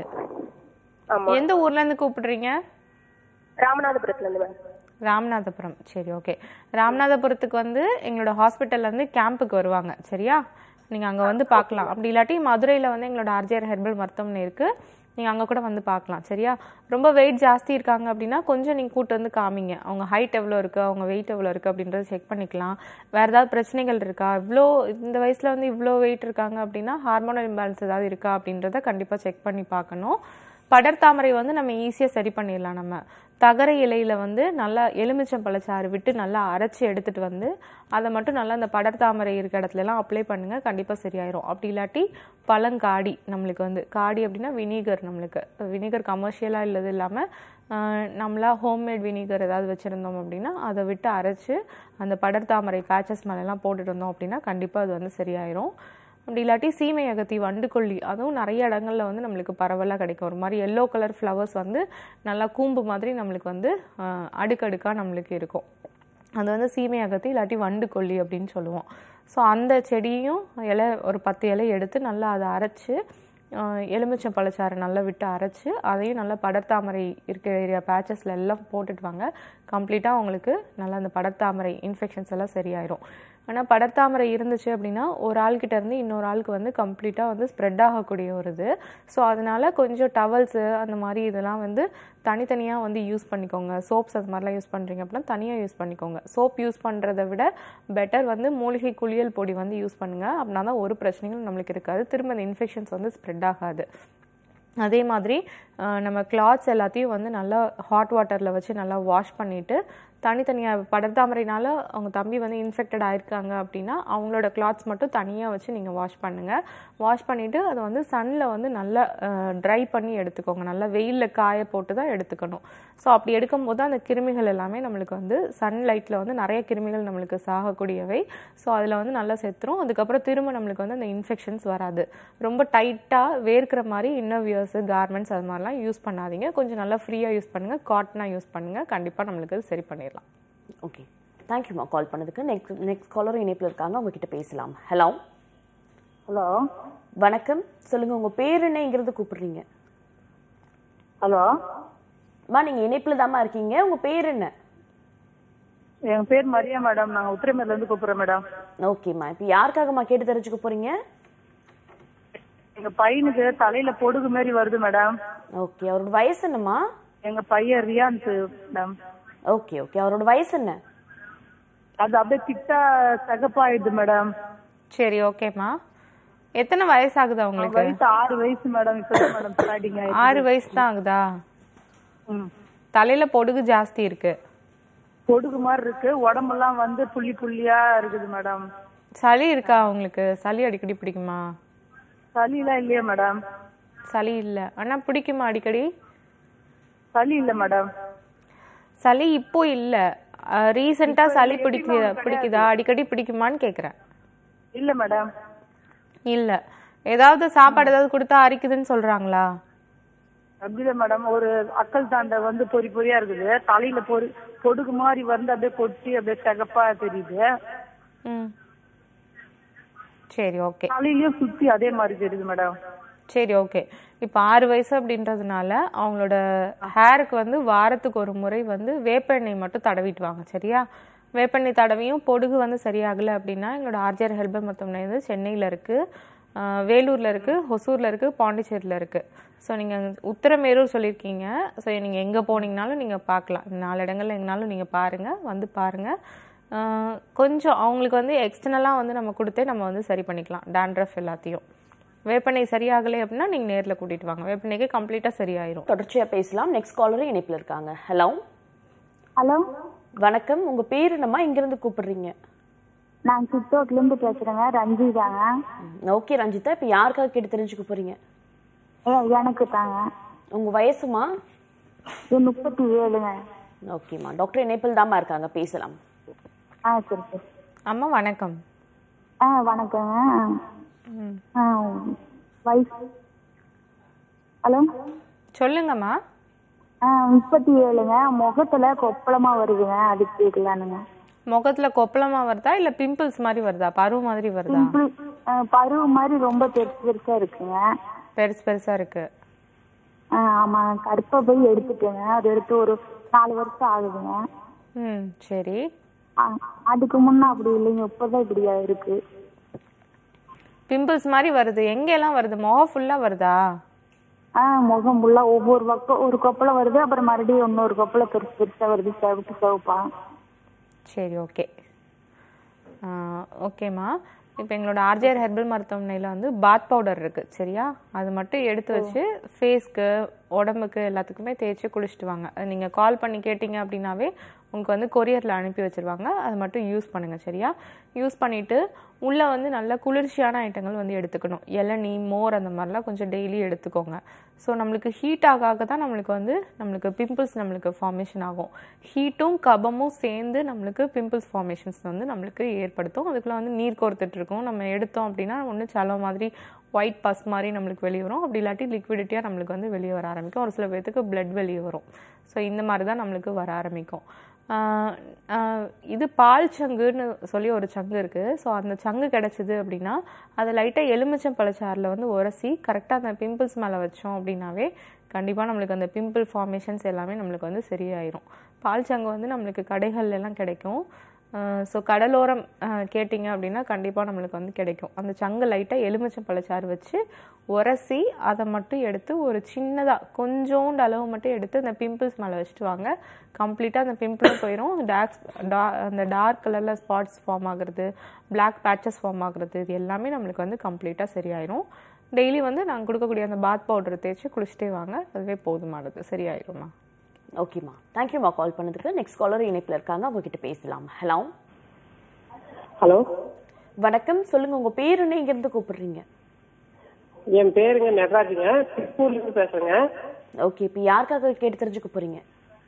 ஆமா எந்த ஊர்ல இருந்து கூப்பிடுறீங்க ராமநாதபுரத்துல இருந்து மேம் ராமநாதபுரம் சரி ஓகே ராமநாதபுரத்துக்கு வந்து எங்களோட ஹாஸ்பிட்டல்ல இருந்து கேம்புக்கு வருவாங்க சரியா நீங்க அங்க வந்து பார்க்கலாம் அப்படி இல்லாட்டி மதுரையில வந்து எங்களோட ஆர்ஜிஆர் ஹெர்பல் மருத்துவமனை இருக்கு நீங்க அங்க கூட வந்து பார்க்கலாம் சரியா ரொம்ப வெயிட் ஜாஸ்தி இருக்காங்க அப்படின்னா கொஞ்சம் நீங்க கூட்டு வந்து காமிங்க அவங்க ஹைட் எவ்வளோ இருக்கு அவங்க வெயிட் எவ்வளோ இருக்கு அப்படின்றத செக் பண்ணிக்கலாம் வேற ஏதாவது பிரச்சனைகள் இருக்கா இவ்வளோ இந்த வயசுல வந்து இவ்வளோ வெயிட் இருக்காங்க அப்படின்னா ஹார்மோனல் இம்பேலன்ஸ் ஏதாவது இருக்கா அப்படின்றத கண்டிப்பா செக் பண்ணி பார்க்கணும் படர்தாமரை வந்து நம்ம ஈஸியாக சரி பண்ணிடலாம் நம்ம தகர இலையில வந்து நல்லா எலுமிச்சம் பழச்சாறு விட்டு நல்லா அரைச்சி எடுத்துட்டு வந்து அதை மட்டும் நல்லா அந்த படர்தாமரை இருக்க இடத்துல எல்லாம் அப்ளை பண்ணுங்க கண்டிப்பாக சரியாயிரும் அப்படி இல்லாட்டி பழங்காடி நம்மளுக்கு வந்து காடி அப்படின்னா வினிகர் நம்மளுக்கு வினிகர் கமர்ஷியலாக இல்லது இல்லாமல் நம்மளா ஹோம்மேட் வினிகர் ஏதாவது வச்சுருந்தோம் அப்படின்னா அதை விட்டு அரைச்சு அந்த படர்தாமரை பேச்சஸ் மேலெல்லாம் போட்டுட்டு வந்தோம் அப்படின்னா கண்டிப்பாக அது வந்து சரியாயிரும் அப்படி இல்லாட்டி சீமை அகத்தி வண்டுக்கொல்லி அதுவும் நிறைய இடங்கள்ல வந்து நம்மளுக்கு பரவலாக கிடைக்கும் ஒரு மாதிரி எல்லோ கலர் ஃப்ளவர்ஸ் வந்து நல்லா கூம்பு மாதிரி நம்மளுக்கு வந்து ஆஹ், அடுக்கடுக்கா நம்மளுக்கு இருக்கும் அது வந்து சீமை அகத்தி இல்லாட்டி வண்டுக்கொல்லி அப்படின்னு சொல்லுவோம் ஸோ அந்த செடியும் இலை ஒரு பத்து இலை எடுத்து நல்லா அதை அரைச்சு ஆஹ், எலுமிச்சம் பழச்சாறு நல்லா விட்டு அரைச்சு அதையும் நல்லா படர்தாமரை இருக்கிற ஏரியா பேச்சஸ்ல எல்லாம் போட்டுட்டு வாங்க கம்ப்ளீட்டாக உங்களுக்கு நல்லா அந்த படர்தாமரை இன்ஃபெக்ஷன்ஸ் எல்லாம் சரியாயிரும் ஆனால் படர்தாமரை இருந்துச்சு அப்படின்னா ஒரு ஆள்கிட்ட இருந்து இன்னொரு ஆளுக்கு வந்து கம்ப்ளீட்டாக வந்து ஸ்ப்ரெட் ஆகக்கூடிய ஒரு இது ஸோ அதனால கொஞ்சம் டவல்ஸு அந்த மாதிரி இதெல்லாம் வந்து தனித்தனியாக வந்து யூஸ் பண்ணிக்கோங்க சோப்ஸ் அது மாதிரிலாம் யூஸ் பண்ணுறீங்க அப்படின்னா தனியாக யூஸ் பண்ணிக்கோங்க சோப் யூஸ் பண்ணுறத விட பெட்டர் வந்து மூலிகை குளியல் பொடி வந்து யூஸ் பண்ணுங்கள் அப்படின்னா தான் ஒரு பிரச்சனைகளும் நம்மளுக்கு இருக்காது திரும்ப அந்த இன்ஃபெக்ஷன்ஸ் வந்து ஸ்ப்ரெட் ஆகாது அதே மாதிரி அஹ், நம்ம கிளாத்ஸ் எல்லாத்தையும் வந்து நல்லா ஹாட் வாட்டரில் வச்சு நல்லா வாஷ் பண்ணிவிட்டு தனித்தனியாக படர்தாமரைனால அவங்க தம்பி வந்து இன்ஃபெக்டட் ஆயிருக்காங்க அப்படின்னா அவங்களோட கிளாத்ஸ் மட்டும் தனியாக வச்சு நீங்கள் வாஷ் பண்ணுங்கள் வாஷ் பண்ணிவிட்டு அதை வந்து சன்னில் வந்து நல்லா ட்ரை பண்ணி எடுத்துக்கோங்க நல்லா வெயிலில் காய போட்டு தான் எடுத்துக்கணும் ஸோ அப்படி எடுக்கும்போது அந்த கிருமிகள் எல்லாமே நம்மளுக்கு வந்து சன்லைட்டில் வந்து நிறைய கிருமிகள் நம்மளுக்கு சாகக்கூடியவை ஸோ அதில் வந்து நல்லா செத்துரும் அதுக்கப்புறம் திரும்ப நம்மளுக்கு வந்து அந்த இன்ஃபெக்ஷன்ஸ் வராது ரொம்ப டைட்டாக வேர்க்கிற மாதிரி இன்னர் வியர்ஸு கார்மெண்ட்ஸ் அது மாதிரிலாம் யூஸ் பண்ணாதீங்க கொஞ்சம் நல்லா ஃப்ரீயாக யூஸ் பண்ணுங்கள் காட்டனாக யூஸ் பண்ணுங்கள் கண்டிப்பாக நம்மளுக்கு அது சரி பண்ணிடலாம் ஓகே தேங்க்யூம்மா கால் பண்ணதுக்கு நெக்ஸ்ட் நெக்ஸ்ட் காலரும் இணைப்பில் இருக்காங்க உங்ககிட்ட பேசலாம் ஹலோ ஹலோ வணக்கம் சொல்லுங்க உங்க பேர் என்னங்கிறது கூப்பிடுறீங்க ஹலோ அம்மா நீங்க இணைப்பில் தாம்மா இருக்கீங்க உங்க பேர் என்ன எங்க பேர் மரியா மேடம் நாங்க உத்திரமேர்ல இருந்து கூப்பிடுறோம் மேடம் ஓகேம்மா இப்போ யாருக்காகம்மா கேட்டு தெரிஞ்சுக்க போறீங்க எங்க பையனுக்கு தலையில பொடுகு மாதிரி வருது மேடம் ஓகே அவரோட வயசு என்னம்மா எங்க பையன் ரியான்ஸ் மேடம் ஓகே ஓகே அவரோட வயசு என்ன அது அப்படியே திட்டா சகப்பாயிடுது மேடம் சரி ஓகேம்மா எத்தனை வயசாகுது அவங்களுக்கு வயசு ஆறு வயசு மேடம் இப்பதான் மேடம் ஸ்டார்டிங் ஆயிடுச்சு ஆறு வயசு தான் ஆகுதா ம். தலையில பொடுகு ஜாஸ்தி இருக்கு பொடுகு மாதிரி இருக்கு உடம்பெல்லாம் வந்து புள்ளி புள்ளியா இருக்குது மேடம் சளி இருக்கா அவங்களுக்கு சளி அடிக்கடி பிடிக்குமா சளி எல்லாம் இல்லையா மேடம் சளி இல்லை ஆனா பிடிக்குமா அடிக்கடி சளி இல்ல மேடம் சளி இப்போ இல்லை ரீசெண்டாக சளி பிடிக்குதா பிடிக்குதா அடிக்கடி பிடிக்குமான்னு கேட்குறேன் இல்ல மேடம் இல்லை ஏதாவது சாப்பாடு ஏதாவது கொடுத்தா அரிக்குதுன்னு சொல்றாங்களா அப்படிஇல்ல மேடம் ஒரு அக்கல் தாண்டை வந்து பொறி பொறியா இருக்குது தலையில பொறி பொடுகு மாதிரி வந்து அப்படியே கொட்டி அப்படியே சிகப்பா தெரியுது ம் சரி ஓகே தலையிலயும் சுத்தி அதே மாதிரி தெரியுது மேடம் சரி ஓகே இப்போ ஆறு வயசு அப்படின்றதுனால அவங்களோட ஹேருக்கு வந்து வாரத்துக்கு ஒரு முறை வந்து வேப்பெண்ணெய் மட்டும் தடவிட்டு வாங்க சரியா வேப்பெண்ணெய் தடவியும் பொடுகு வந்து சரியாகலை அப்படின்னா எங்களோட ஆர்ஜிஆர் ஹெல்பர் மருத்துவமனை வந்து சென்னையில் இருக்குது வேலூரில் இருக்குது ஹொசூரில் இருக்குது பாண்டிச்சேரியில் இருக்குது ஸோ நீங்கள் உத்தரமேரூர் சொல்லியிருக்கீங்க ஸோ நீங்கள் எங்கே போனீங்கனாலும் நீங்கள் பார்க்கலாம் இந்த நாலு இடங்கள்ல எங்கனாலும் நீங்கள் பாருங்கள் வந்து பாருங்கள் ஆஹ் கொஞ்சம் அவங்களுக்கு வந்து எக்ஸ்டர்னலாக வந்து நம்ம கொடுத்தே நம்ம வந்து சரி பண்ணிக்கலாம் டேண்ட்ரஃப் எல்லாத்தையும் வேப்பெண்ணெய் சரியாகலை அப்படின்னா நீங்கள் நேரில் கூட்டிகிட்டு வாங்க வேப்பெண்ணெய்க்கு கம்ப்ளீட்டாக சரியாயிரும் தொடர்ச்சியா பேசலாம் நெக்ஸ்ட் காலரும் இணைப்பில் இருக்காங்க ஹலோ ஹலோ வணக்கம் உங்க பேர் என்னம்மா இங்கிருந்து கூப்பிடுறீங்க நான் சித்தோட்ல இருந்து பேசுறேங்க ரஞ்சிதாங்க ஓகே ரஞ்சிதா இப்போ யாருக்காக கேட்டு தெரிஞ்சுக்க போறீங்க ஏ, எனக்கு தாங்க உங்க வயசுமா இது முப்பத்தி ஏழுங்க ஓகேம்மா டாக்டர் இணைப்பில் தாம்மா இருக்காங்க பேசலாம் ஆ சரி சரி அம்மா வணக்கம் ஆ வணக்கங்க ம். ஆ வயசு ஹலோ சொல்லுங்கம்மா ஆ முப்பத்தி ஏழுங்க முகத்துல கொப்பளமா வருதுங்க அதுக்கு கேட்கலானுங்க முகத்தில் கொப்பளமா வருதா இல்லை பிம்பிள்ஸ் மாதிரி வருதா பருவ மாதிரி வருதா பிம்பிள் பருவ மாதிரி ரொம்ப பெருசு பெருசா இருக்குங்க பெருசு பெருசாக இருக்கு ஆ ஆமா கருப்பை போய் எடுத்துட்டேங்க அது எடுத்து ஒரு நாலு வருஷம் ஆகுதுங்க ம் சரி ஆ, அதுக்கு முன்ன அப்படி இல்லைங்க இப்பதான் இப்படியா இருக்கு பிம்பிள்ஸ் மாதிரி வருது எங்கெல்லாம் வருது முகம் ஃபுல்லாக வருதா ஆ முகம் ஃபுல்லா ஒவ்வொரு பக்கம் ஒரு கொப்பளம் வருது அப்புறம் மறுபடியும் இன்னொரு கொப்பளம் பெருசு பெருசா வருது சிவப்பு சிவப்பா சரி ஓகே ஓகேம்மா இப்போ எங்களோட ஆர்ஜிஆர் ஹெர்பல் மருத்துவமனையில் வந்து பாத் பவுடர் இருக்குது சரியா அது மட்டும் எடுத்து வச்சு ஃபேஸ்க்கு உடம்புக்கு எல்லாத்துக்குமே தேய்ச்சி குளிச்சுட்டு வாங்க அது நீங்கள் கால் பண்ணி கேட்டிங்க அப்படின்னாவே உங்களுக்கு வந்து கொரியரில் அனுப்பி வச்சிருவாங்க அது மட்டும் யூஸ் பண்ணுங்கள் சரியா யூஸ் பண்ணிவிட்டு உள்ளே வந்து நல்ல குளிர்ச்சியான ஐட்டங்கள் வந்து எடுத்துக்கணும் இளநீ மோர் அந்த மாதிரிலாம் கொஞ்சம் டெய்லி எடுத்துக்கோங்க ஸோ நம்மளுக்கு ஹீட் ஆக ஆக தான் நம்மளுக்கு வந்து நம்மளுக்கு பிம்பிள்ஸ் நம்மளுக்கு ஃபார்மேஷன் ஆகும் ஹீட்டும் கபமும் சேர்ந்து நம்மளுக்கு பிம்பிள்ஸ் ஃபார்மேஷன்ஸ் வந்து நம்மளுக்கு ஏற்படுத்தும் அதுக்குள்ள வந்து நீர் கோர்த்துட்டு இருக்கும் நம்ம எடுத்தோம் அப்படின்னா ஒன்று சலம் மாதிரி ஒயிட் பஸ் மாதிரி நம்மளுக்கு வெளியே வரும் அப்படி இல்லாட்டி லிக்விடிட்டியாக நம்மளுக்கு வந்து வெளியே வர ஆரம்பிக்கும் ஒரு சில பேர்த்துக்கு blood வெளியே வரும் ஸோ இந்த மாதிரி தான் நம்மளுக்கு வர ஆரம்பிக்கும் ஆஹ் ஆஹ் இது பால் சங்குன்னு சொல்லி ஒரு சங்கு இருக்குது ஸோ அந்த சங்கு கிடச்சிது அப்படின்னா அதை லைட்டாக எலுமிச்சம் பழச்சாறில் வந்து உரசி கரெக்டாக அந்த பிம்பிள்ஸ் மேலே வச்சோம் அப்படின்னாவே கண்டிப்பாக நம்மளுக்கு அந்த பிம்பிள் ஃபார்மேஷன்ஸ் எல்லாமே நம்மளுக்கு வந்து சரியாயிரும் பால் சங்கு வந்து நம்மளுக்கு கடைகள்ல எல்லாம் கிடைக்கும் ஸோ கடலோரம் அஹ், கேட்டிங்க அப்படின்னா கண்டிப்பாக நம்மளுக்கு வந்து கிடைக்கும் அந்த சங்கு லைட்டாக எலுமிச்சம் பழச்சாறு வச்சு உரசி அதை மட்டும் எடுத்து ஒரு சின்னதாக கொஞ்சோண்டு அளவு மட்டும் எடுத்து அந்த பிம்பிள்ஸ் மேலே வச்சுட்டு வாங்க கம்ப்ளீட்டாக அந்த பிம்பிளும் போயிடும் அந்த டார்க் டா அந்த டார்க் கலரில் ஸ்பாட்ஸ் ஃபார்ம் ஆகுறது பிளாக் பேச்சஸ் ஃபார்ம் ஆகுறது இது எல்லாமே நம்மளுக்கு வந்து கம்ப்ளீட்டாக சரியாயிரும் டெய்லி வந்து நாங்கள் கொடுக்கக்கூடிய அந்த பாத் பவுடர் தேய்ச்சி குளிச்சுட்டே வாங்க அதுவே போதுமானது சரியாயிரும்மா ஓகேம்மா தேங்க்யூம்மா கால் பண்ணதுக்கு நெக்ஸ்ட் காலர் இணைப்பில் இருக்காங்க அவங்க கிட்ட பேசலாம் ஹலோ ஹலோ வணக்கம் சொல்லுங்க உங்க பேர் என்ன இங்க இருந்து கூப்பிடுறீங்க என் பேருங்க நடராஜுங்க திருப்பூர்ல இருந்து பேசுறேங்க ஓகே இப்போ யாருக்காக கேட்டு தெரிஞ்சுக்க போறீங்க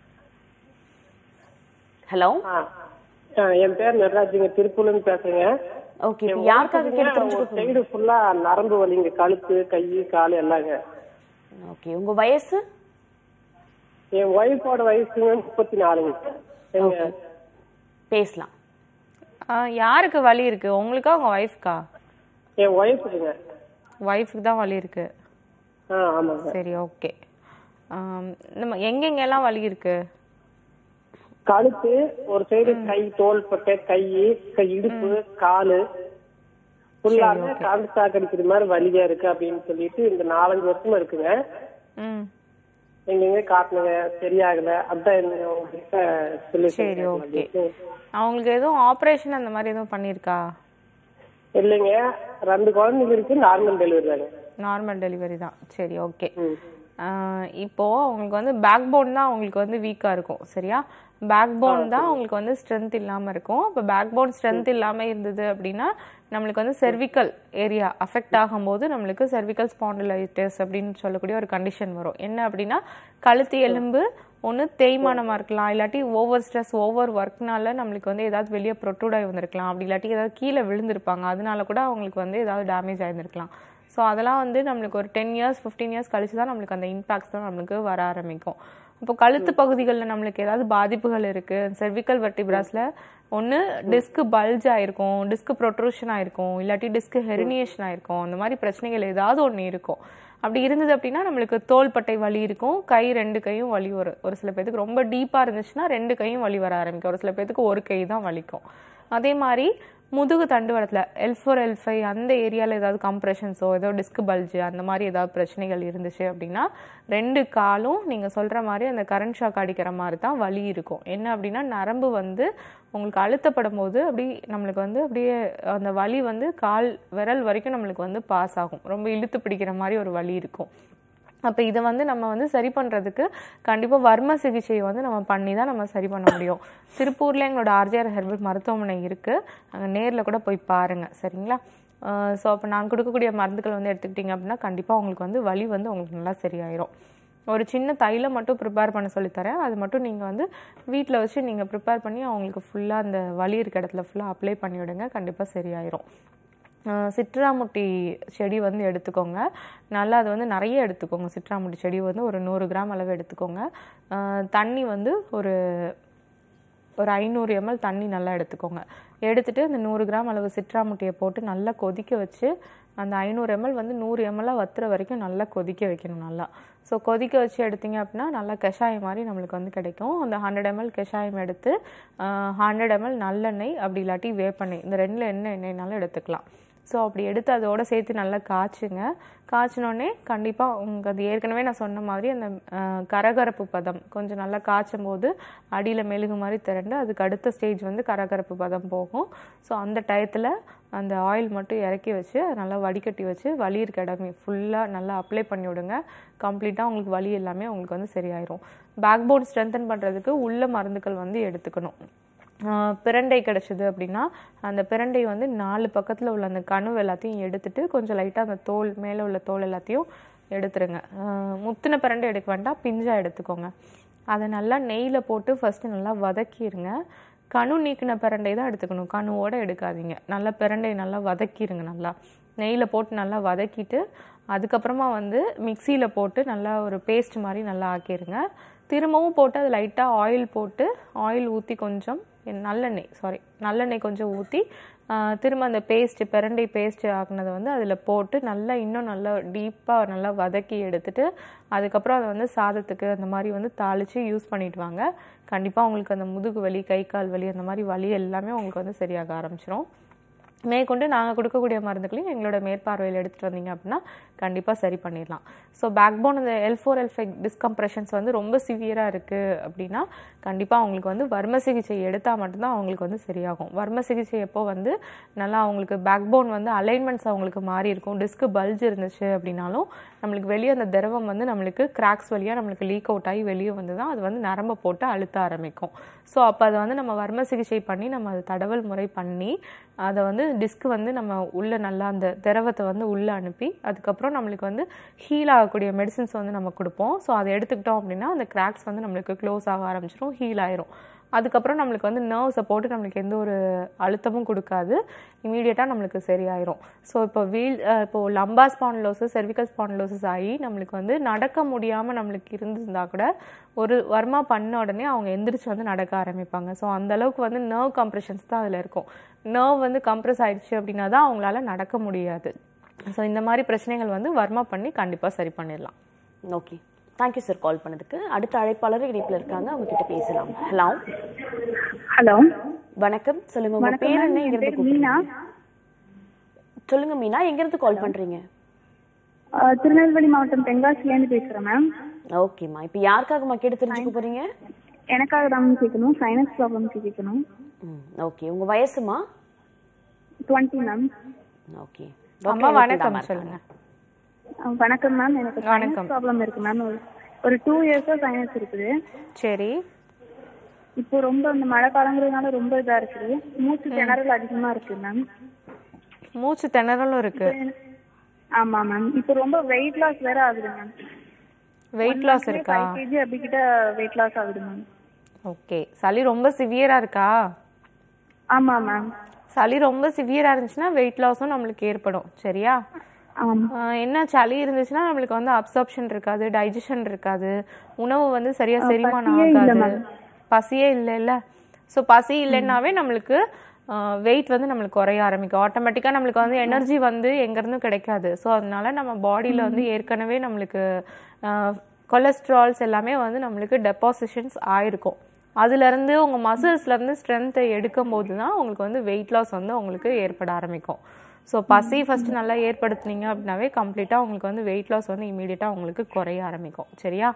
ஹலோ ஆ, ஆ, என் பேர் நடராஜுங்க திருப்பூர்ல இருந்து பேசுறேங்க ஓகே இப்போ யாருக்காக கேட்டு தெரிஞ்சுக்க போறீங்க சைடு ஃபுல்லா நரம்பு வலிங்க கழுத்து கை கால் எல்லாங்க ஓகே உங்க வயசு என் ஒய்ஃபோட வயசுங்க முப்பத்தி நாலுங்க எங்க பேசலாம் ஆ, யாருக்கு வலி இருக்கு உங்களுக்கா உங்க ஒய்ஃப்க்கா என் ஒய்ஃபுக்குங்க ஒய்ஃபுக்கு தான் வலி இருக்கு ஆ ஆமாங்க சரி ஓகே நம்ம எங்கெங்கெல்லாம் வலி இருக்கு கழுத்து ஒரு சைடு கை தோள்பட்டை கை கை இடுப்பு காலு ஃபுல்லாக கரண்ட் ஷாக் அடிக்கிற மாதிரி வலியா இருக்கு அப்படின்னு சொல்லிட்டு இந்த நாலஞ்சு வருஷமா இருக்குங்க ம் எங்கெங்க காட்டுனுங்க சரியாகல அதான் என்ன உங்ககிட்ட சொல்லி சரி ஓகே அவங்களுக்கு எதுவும் ஆப்ரேஷன் அந்த மாதிரி எதுவும் பண்ணியிருக்கா இல்லைங்க ரெண்டு குழந்தைங்க இருக்கு நார்மல் டெலிவரி தாங்க நார்மல் டெலிவரி தான் சரி ஓகே இப்போ அவங்களுக்கு வந்து பேக் போன் தான் அவங்களுக்கு வந்து வீக்காக இருக்கும் சரியா பேக் போன் தான் அவங்களுக்கு வந்து ஸ்ட்ரென்த் இல்லாமல் இருக்கும் இப்போ பேக் போன் ஸ்ட்ரென்த் இல்லாமல் இருந்தது அப்படின்னா நம்மளுக்கு வந்து செர்விக்கல் ஏரியா அஃபெக்ட் ஆகும்போது நம்மளுக்கு செர்விக்கல் ஸ்பாண்டிலைட்டிஸ் அப்படின்னு சொல்லக்கூடிய ஒரு கண்டிஷன் வரும் என்ன அப்படின்னா கழுத்து எலும்பு ஒன்று தேய்மானமாக இருக்கலாம் இல்லாட்டி ஓவர் ஸ்ட்ரெஸ் ஓவர் ஒர்க்னால நம்மளுக்கு வந்து ஏதாவது வெளியே ப்ரொட்ரூட் ஆகி வந்திருக்கலாம் அப்படி இல்லாட்டி ஏதாவது கீழே விழுந்திருப்பாங்க அதனால கூட அவங்களுக்கு வந்து ஏதாவது டேமேஜ் ஆயிருந்திருக்கலாம் ஸோ அதெல்லாம் வந்து நம்மளுக்கு ஒரு டென் இயர்ஸ் ஃபிஃப்டீன் இயர்ஸ் கழிச்சு தான் நம்மளுக்கு அந்த இம்பாக்ட்ஸ் தான் நம்மளுக்கு வர ஆரம்பிக்கும் இப்போ கழுத்து பகுதிகளில் நம்மளுக்கு ஏதாவது பாதிப்புகள் இருக்கு செர்விக்கல் வெர்டிபிராஸ்ல ஒன்று டிஸ்க் பல்ஜ் ஆயிருக்கும் டிஸ்க் ப்ரொட்ரூஷன் ஆயிருக்கும் இல்லாட்டி டிஸ்க் ஹெரினியேஷன் ஆயிருக்கும் அந்த மாதிரி பிரச்சனைகள் ஏதாவது ஒன்று இருக்கும் அப்படி இருந்தது அப்படின்னா நம்மளுக்கு தோள்பட்டை வலி இருக்கும் கை ரெண்டு கையும் வலி வரும் ஒரு சில பேத்துக்கு ரொம்ப டீப்பாக இருந்துச்சுன்னா ரெண்டு கையும் வலி வர ஆரம்பிக்கும் ஒரு சில பேத்துக்கு ஒரு கை தான் வலிக்கும் அதே மாதிரி முதுகு தண்டுவடத்தில் எல் ஃபோர் எல் ஃபைவ் அந்த ஏரியாவில் ஏதாவது கம்ப்ரெஷன்ஸோ ஏதோ டிஸ்க் பல்ஜு அந்த மாதிரி ஏதாவது பிரச்சனைகள் இருந்துச்சு அப்படின்னா ரெண்டு காலும் நீங்கள் சொல்கிற மாதிரி அந்த கரண்ட் ஷாக் அடிக்கிற மாதிரி தான் வலி இருக்கும் என்ன அப்படின்னா நரம்பு வந்து உங்களுக்கு அழுத்தப்படும் போது அப்படி நம்மளுக்கு வந்து அப்படியே அந்த வலி வந்து கால் விரல் வரைக்கும் நம்மளுக்கு வந்து பாஸ் ஆகும் ரொம்ப இழுத்து பிடிக்கிற மாதிரி ஒரு வலி இருக்கும் அப்போ இதை வந்து நம்ம வந்து சரி பண்ணுறதுக்கு கண்டிப்பாக வர்ம சிகிச்சை வந்து நம்ம பண்ணி தான் நம்ம சரி பண்ண முடியும் திருப்பூரில் எங்களோட ஆர்ஜிஆர் ஹெர்பல் மருத்துவமனை இருக்குது அங்கே நேரில் கூட போய் பாருங்கள் சரிங்களா ஸோ அப்போ நான் கொடுக்கக்கூடிய மருந்துகள் வந்து எடுத்துக்கிட்டிங்க அப்படின்னா கண்டிப்பாக உங்களுக்கு வந்து வலி வந்து உங்களுக்கு நல்லா சரியாயிரும் ஒரு சின்ன தைலம் மட்டும் ப்ரிப்பேர் பண்ண சொல்லித்தரேன் அது மட்டும் நீங்கள் வந்து வீட்டில் வச்சு நீங்கள் ப்ரிப்பேர் பண்ணி அவங்களுக்கு ஃபுல்லாக அந்த வலி இருக்க இடத்துல ஃபுல்லாக அப்ளை பண்ணி விடுங்க கண்டிப்பாக சரியாயிரும் ஆஹ் சிட்ராமுட்டி செடி வந்து எடுத்துக்கோங்க நல்லா அது வந்து நிறைய எடுத்துக்கோங்க சிட்ராமுட்டி செடி வந்து ஒரு நூறு கிராம் அளவு எடுத்துக்கோங்க ஆஹ் தண்ணி வந்து ஒரு ஒரு ஐநூறு எம்எல் தண்ணி நல்லா எடுத்துக்கோங்க எடுத்துட்டு இந்த நூறு கிராம் அளவு சிட்ராமுட்டியை போட்டு நல்லா கொதிக்க வச்சு அந்த ஐநூறு எம்எல் வந்து நூறு எம்எல்லாக வத்துற வரைக்கும் நல்லா கொதிக்க வைக்கணும் நல்லா ஸோ கொதிக்க வச்சு எடுத்தீங்க அப்படின்னா நல்லா கஷாயம் மாதிரி நம்மளுக்கு வந்து கிடைக்கும் அந்த ஹண்ட்ரட் எம்எல் கஷாயம் எடுத்து ஹண்ட்ரட் எம்எல் நல்லெண்ணெய் அப்படி இல்லாட்டி வேப்பெண்ணெய் இந்த ரெண்டில் என்ன எண்ணெய்னாலும் எடுத்துக்கலாம் ஸோ அப்படி எடுத்து அதோட சேர்த்து நல்லா காய்ச்சுங்க காய்ச்சினோடனே கண்டிப்பாக உங்களுக்கு அது ஏற்கனவே நான் சொன்ன மாதிரி அந்த அஹ், கரகரப்பு பதம் கொஞ்சம் நல்லா காய்ச்சும் போது அடியில் மெழுகு மாதிரி திரண்டு அதுக்கு அடுத்த ஸ்டேஜ் வந்து கரகரப்பு பதம் போகும் ஸோ அந்த டயத்தில் அந்த ஆயில் மட்டும் இறக்கி வச்சு அதை நல்லா வடிகட்டி வச்சு வலி இருக்க இடமே ஃபுல்லாக நல்லா அப்ளை பண்ணி விடுங்க கம்ப்ளீட்டாக உங்களுக்கு வலி எல்லாமே உங்களுக்கு வந்து சரியாயிரும் பேக் போன் ஸ்ட்ரென்தன் பண்ணுறதுக்கு உள்ள மருந்துகள் வந்து எடுத்துக்கணும் ஆஹ் பிரண்டை கிடச்சிது அப்படின்னா அந்த பிரண்டை வந்து நாலு பக்கத்தில் உள்ள அந்த கனவு எல்லாத்தையும் எடுத்துட்டு கொஞ்சம் லைட்டாக அந்த தோல் மேலே உள்ள தோல் எல்லாத்தையும் எடுத்துருங்க ஆஹ் முத்தின பிரண்டை எடுக்க வேண்டாம் பிஞ்சா எடுத்துக்கோங்க அதை நல்லா நெய்யில் போட்டு ஃபஸ்ட்டு நல்லா வதக்கிடுங்க கணு நீக்கின பிரண்டை தான் எடுத்துக்கணும் கணுவோட எடுக்காதீங்க நல்லா பிரண்டை நல்லா வதக்கிடுங்க நல்லா நெய்யில் போட்டு நல்லா வதக்கிட்டு அதுக்கப்புறமா வந்து மிக்சியில் போட்டு நல்லா ஒரு பேஸ்ட் மாதிரி நல்லா ஆக்கிடுங்க திரும்பவும் போட்டு அது லைட்டாக ஆயில் போட்டு ஆயில் ஊற்றி கொஞ்சம் நல்லெண்ணெய் சாரி நல்லெண்ணெய் கொஞ்சம் ஊற்றி திரும்ப அந்த பேஸ்ட் பிரண்டை பேஸ்ட் ஆக்குனதை வந்து அதில் போட்டு நல்லா இன்னும் நல்லா டீப்பாக நல்லா வதக்கி எடுத்துட்டு அதுக்கப்புறம் அதை வந்து சாதத்துக்கு அந்த மாதிரி வந்து தாளித்து யூஸ் பண்ணிட்டு வாங்க கண்டிப்பாக உங்களுக்கு அந்த முதுகு வலி கை கால் வலி அந்த மாதிரி வலி எல்லாமே உங்களுக்கு வந்து சரியாக ஆரம்பிச்சிரும் மேற்கொண்டு நாங்கள் கொடுக்கக்கூடிய மருந்துகளையும் எங்களோட மேற்பார்வையில் எடுத்துகிட்டு வந்தீங்க அப்படின்னா கண்டிப்பாக சரி பண்ணிடலாம் ஸோ பேக் போன் இந்த L four L five decompressions வந்து ரொம்ப சிவியராக இருக்குது அப்படின்னா கண்டிப்பாக அவங்களுக்கு வந்து வர்ம சிகிச்சை எடுத்தால் மட்டும்தான் அவங்களுக்கு வந்து சரியாகும் வர்ம சிகிச்சை எப்போ வந்து நல்லா அவங்களுக்கு பேக் போன் வந்து அலைன்மெண்ட்ஸ் அவங்களுக்கு மாறி இருக்கும் டிஸ்க்கு பல்ஜ் இருந்துச்சு அப்படின்னாலும் நம்மளுக்கு வெளியே அந்த திரவம் வந்து நம்மளுக்கு கிராக்ஸ் வழியாக நம்மளுக்கு லீக் அவுட் ஆகி வெளியே வந்து தான் அது வந்து நரம்பை போட்டு அழுத்த ஆரம்பிக்கும் ஸோ அப்போ அதை வந்து நம்ம வர்ம சிகிச்சை பண்ணி நம்ம அது தடவல் முறை பண்ணி அதை வந்து டிஸ்க் வந்து நம்ம உள்ள நல்லா அந்த திரவத்தை வந்து உள்ளே அனுப்பி அதுக்கப்புறம் நம்மளுக்கு வந்து ஹீல் ஆகக்கூடிய மெடிசின்ஸ் வந்து நம்ம கொடுப்போம் ஸோ அதை எடுத்துக்கிட்டோம் அப்படின்னா அந்த கிராக்ஸ் வந்து நம்மளுக்கு க்ளோஸ் ஆக ஆரம்பிச்சிடும் ஹீல் ஆயிரும் அதுக்கப்புறம் நம்மளுக்கு வந்து நர்வ்ஸை போட்டு நம்மளுக்கு எந்த ஒரு அழுத்தமும் கொடுக்காது இமீடியட்டாக நம்மளுக்கு சரியாயிரும் ஸோ இப்போ வீல் இப்போ லம்பா ஸ்பான்லோசஸ் செர்விக்கல் ஸ்பான்லோசஸ் ஆகி நம்மளுக்கு வந்து நடக்க முடியாமல் நம்மளுக்கு இருந்திருந்தா கூட ஒரு வர்மா பண்ண உடனே அவங்க எந்திரிச்சு வந்து நடக்க ஆரம்பிப்பாங்க ஸோ அந்த அளவுக்கு வந்து நர்வ் கம்ப்ரெஷன்ஸ் தான் அதில் இருக்கும் நர்வ் வந்து கம்ப்ரெஸ் ஆயிடுச்சு அப்படின்னா தான் அவங்களால நடக்க முடியாது ஸோ இந்த மாதிரி பிரச்சனைகள் வந்து வர்மா பண்ணி கண்டிப்பாக சரி பண்ணிடலாம் ஓகே தேங்க்யூ சார் கால் பண்ணதுக்கு அடுத்த அழைப்பாளர் இணைப்பில் இருக்காங்க அவங்க கிட்ட பேசலாம் ஹலோ ஹலோ வணக்கம் சொல்லுங்க உங்க வணக்கம் பேர் ma'am. என்ன என் எங்க பேர் இருந்து மீனா. கூப்பிடுறீங்க? சொல்லுங்க மீனா எங்க இருந்து கால் பண்றீங்க அஹ், திருநெல்வேலி மாவட்டம் தென்காசிலேருந்து பேசுறேன் மேம் ஓகேம்மா இப்போ யாருக்காகம்மா கேட்டு தெரிஞ்சுக்க போறீங்க எனக்காக தான் கேட்கணும் சைனஸ் ப்ராப்ளம் கேட்கணும் ம் ஓகே உங்க வயசுமா டுவெண்ட்டி மேம் ஓகே அம்மா வணக்கம் சொல்லுங்க வணக்கம் மேம் எனக்கு சைனஸ் வணக்கம். ப்ராப்ளம் இருக்கு மேம் ஒரு டூ இயர்ஸா சைனஸ் இருக்குது சரி இப்போ ரொம்ப இந்த மழை காலங்கிறதுனால ரொம்ப இதா இருக்குது மூச்சு திணறல் அதிகமா இருக்கு மேம் மூச்சு திணறலும் இருக்கு ஆமா மேம் இப்போ ரொம்ப வெயிட் லாஸ் வேற ஆகுது மேம் வெயிட் லாஸ் இருக்கா ஃபைவ் கேஜி அப்படி கிட்ட வெயிட் லாஸ் ஆகுது மேம் ஓகே சளி ரொம்ப சிவியரா இருக்கா ஆமா மேம் சளி ரொம்ப சிவியரா இருந்துச்சுன்னா வெயிட் லாஸும் நம்மளுக்கு ஏற்படும் சரியா ஆமா ஆஹ் என்ன சளி இருந்துச்சுன்னா நம்மளுக்கு வந்து அப்சார்ப்ஷன் இருக்காது டைஜஷன் இருக்காது உணவு வந்து சரியா செரிமானம் பசியே இல்ல ஆகாது ma'am. பசியே இல்லை இல்ல ஸோ பசி இல்லைன்னாவே நம்மளுக்கு வெயிட் வந்து நம்மளுக்கு குறைய ஆரம்பிக்கும் ஆட்டோமேட்டிக்காக நம்மளுக்கு வந்து எனர்ஜி வந்து எங்கேருந்தும் கிடைக்காது ஸோ அதனால நம்ம பாடியில் வந்து ஏற்கனவே நம்மளுக்கு கொலஸ்ட்ரால்ஸ் எல்லாமே வந்து நம்மளுக்கு டெபாசிஷன்ஸ் ஆயிருக்கும் அதுலேருந்து உங்கள் மசில்ஸ்லேருந்து ஸ்ட்ரென்த்தை எடுக்கும் போது தான் உங்களுக்கு வந்து வெயிட் லாஸ் வந்து உங்களுக்கு ஏற்பட ஆரம்பிக்கும் ஸோ பசி ஃபர்ஸ்ட் நல்லா ஏற்படுத்துனீங்க அப்படின்னாவே கம்ப்ளீட்டாக உங்களுக்கு வந்து வெயிட் லாஸ் வந்து இமீடியட்டாக உங்களுக்கு குறைய ஆரம்பிக்கும் சரியா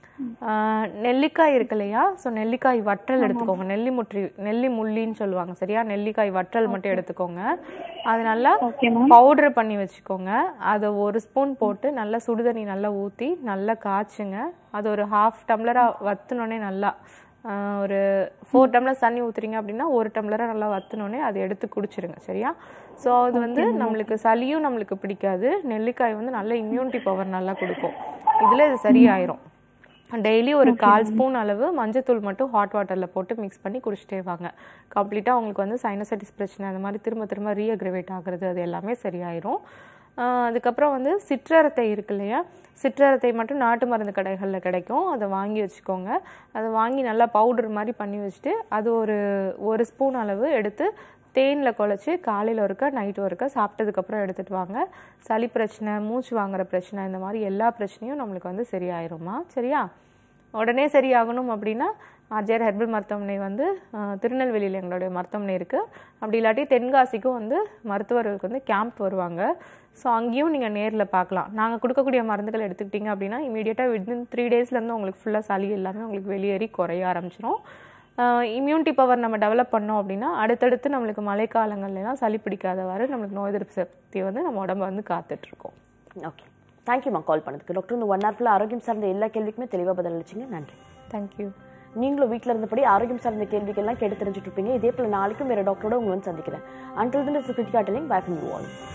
ஆஹ் நெல்லிக்காய் இருக்கு இல்லையா ஸோ நெல்லிக்காய் வற்றல் எடுத்துக்கோங்க நெல்லி முற்றி நெல்லி முள்ளின்னு சொல்லுவாங்க சரியா நெல்லிக்காய் வற்றல் மட்டும் எடுத்துக்கோங்க அது நல்லா பவுடர் பண்ணி வச்சுக்கோங்க அதை ஒரு ஸ்பூன் போட்டு நல்லா சுடுதண்ணி நல்லா ஊற்றி நல்லா காய்ச்சுங்க அது ஒரு ஹாஃப் டம்ளராக வத்துனோடனே நல்லா ஆஹ் ஒரு ஃபோர் டம்ளர் தண்ணி ஊற்றுறீங்க அப்படின்னா ஒரு டம்ளராக நல்லா வத்துனோடனே அதை எடுத்து குடிச்சிருங்க சரியா ஸோ அது வந்து நம்மளுக்கு சளியும் நம்மளுக்கு பிடிக்காது நெல்லிக்காய் வந்து நல்ல இம்யூனிட்டி பவர் நல்லா கொடுக்கும் இதில் இது சரியாயிரும் டெய்லி ஒரு கால் ஸ்பூன் அளவு மஞ்சத்தூள் மட்டும் ஹாட் வாட்டரில் போட்டு மிக்ஸ் பண்ணி குடிச்சிட்டே வாங்க கம்ப்ளீட்டாக உங்களுக்கு வந்து சைனசைட்டிஸ் பிரச்சனை அந்த மாதிரி திரும்ப திரும்ப ரீஅக்ரிவேட் ஆகுறது அது எல்லாமே சரியாயிரும் ஆஹ் அதுக்கப்புறம் வந்து சிற்றரத்தை இருக்கு இல்லையா சிற்றரத்தை மட்டும் நாட்டு மருந்து கடைகளில் கிடைக்கும் அதை வாங்கி வச்சுக்கோங்க அதை வாங்கி நல்லா பவுடர் மாதிரி பண்ணி வச்சுட்டு அது ஒரு ஒரு ஸ்பூன் அளவு எடுத்து தேனில் குழச்சி காலையில் ஒருக்கா நைட்டு ஒருக்கா சாப்பிட்டதுக்கப்புறம் எடுத்துகிட்டு வாங்க சளி பிரச்சனை மூச்சு வாங்குற பிரச்சனை இந்த மாதிரி எல்லா பிரச்சனையும் நம்மளுக்கு வந்து சரியாயிருமா சரியா உடனே சரியாகணும் அப்படின்னா ஆர்ஜிஆர் ஹெர்பல் மருத்துவமனை வந்து அஹ், திருநெல்வேலியில் எங்களுடைய மருத்துவமனை இருக்குது அப்படி இல்லாட்டி தென்காசிக்கும் வந்து மருத்துவர்களுக்கு வந்து கேம்ப் வருவாங்க ஸோ அங்கேயும் நீங்கள் நேரில் பார்க்கலாம் நாங்கள் கொடுக்கக்கூடிய மருந்துகள் எடுத்துக்கிட்டீங்க அப்படின்னா இமீடியட்டாக வித்தின் த்ரீ டேஸ்லேருந்து உங்களுக்கு ஃபுல்லாக சளி எல்லாமே உங்களுக்கு வெளியேறி குறைய ஆரம்பிச்சிடும் இம்யூனிட்டி பவர் நம்ம டெவலப் பண்ணோம் அப்படின்னா அடுத்தடுத்து நம்மளுக்கு மழைக்காலங்கள்லாம் சளி பிடிக்காதவாறு நம்மளுக்கு நோய் எதிர்ப்பு சக்தி வந்து நம்ம உடம்ப வந்து காத்துட்ருக்கோம் ஓகே தேங்க்யூம்மா கால் பண்ணதுக்கு டாக்டர் இந்த ஒன் ஹவர்ல ஆரோக்கியம் சார்ந்த எல்லா கேள்விக்குமே தெளிவாக பதில் அளிச்சிங்க நன்றி தேங்க்யூ நீங்களும் வீட்டில் இருந்தபடி ஆரோக்கியம் சார்ந்த கேள்விகள்லாம் கேட்டு தெரிஞ்சுட்டு இருப்பீங்க இதே போல நாளைக்கும் வேற டாக்டரோட உங்களை வந்து சந்திக்கிறேன் அன்டில் தின் கிரிட்டிகாட்டலிங் பேக் யூ ஆல்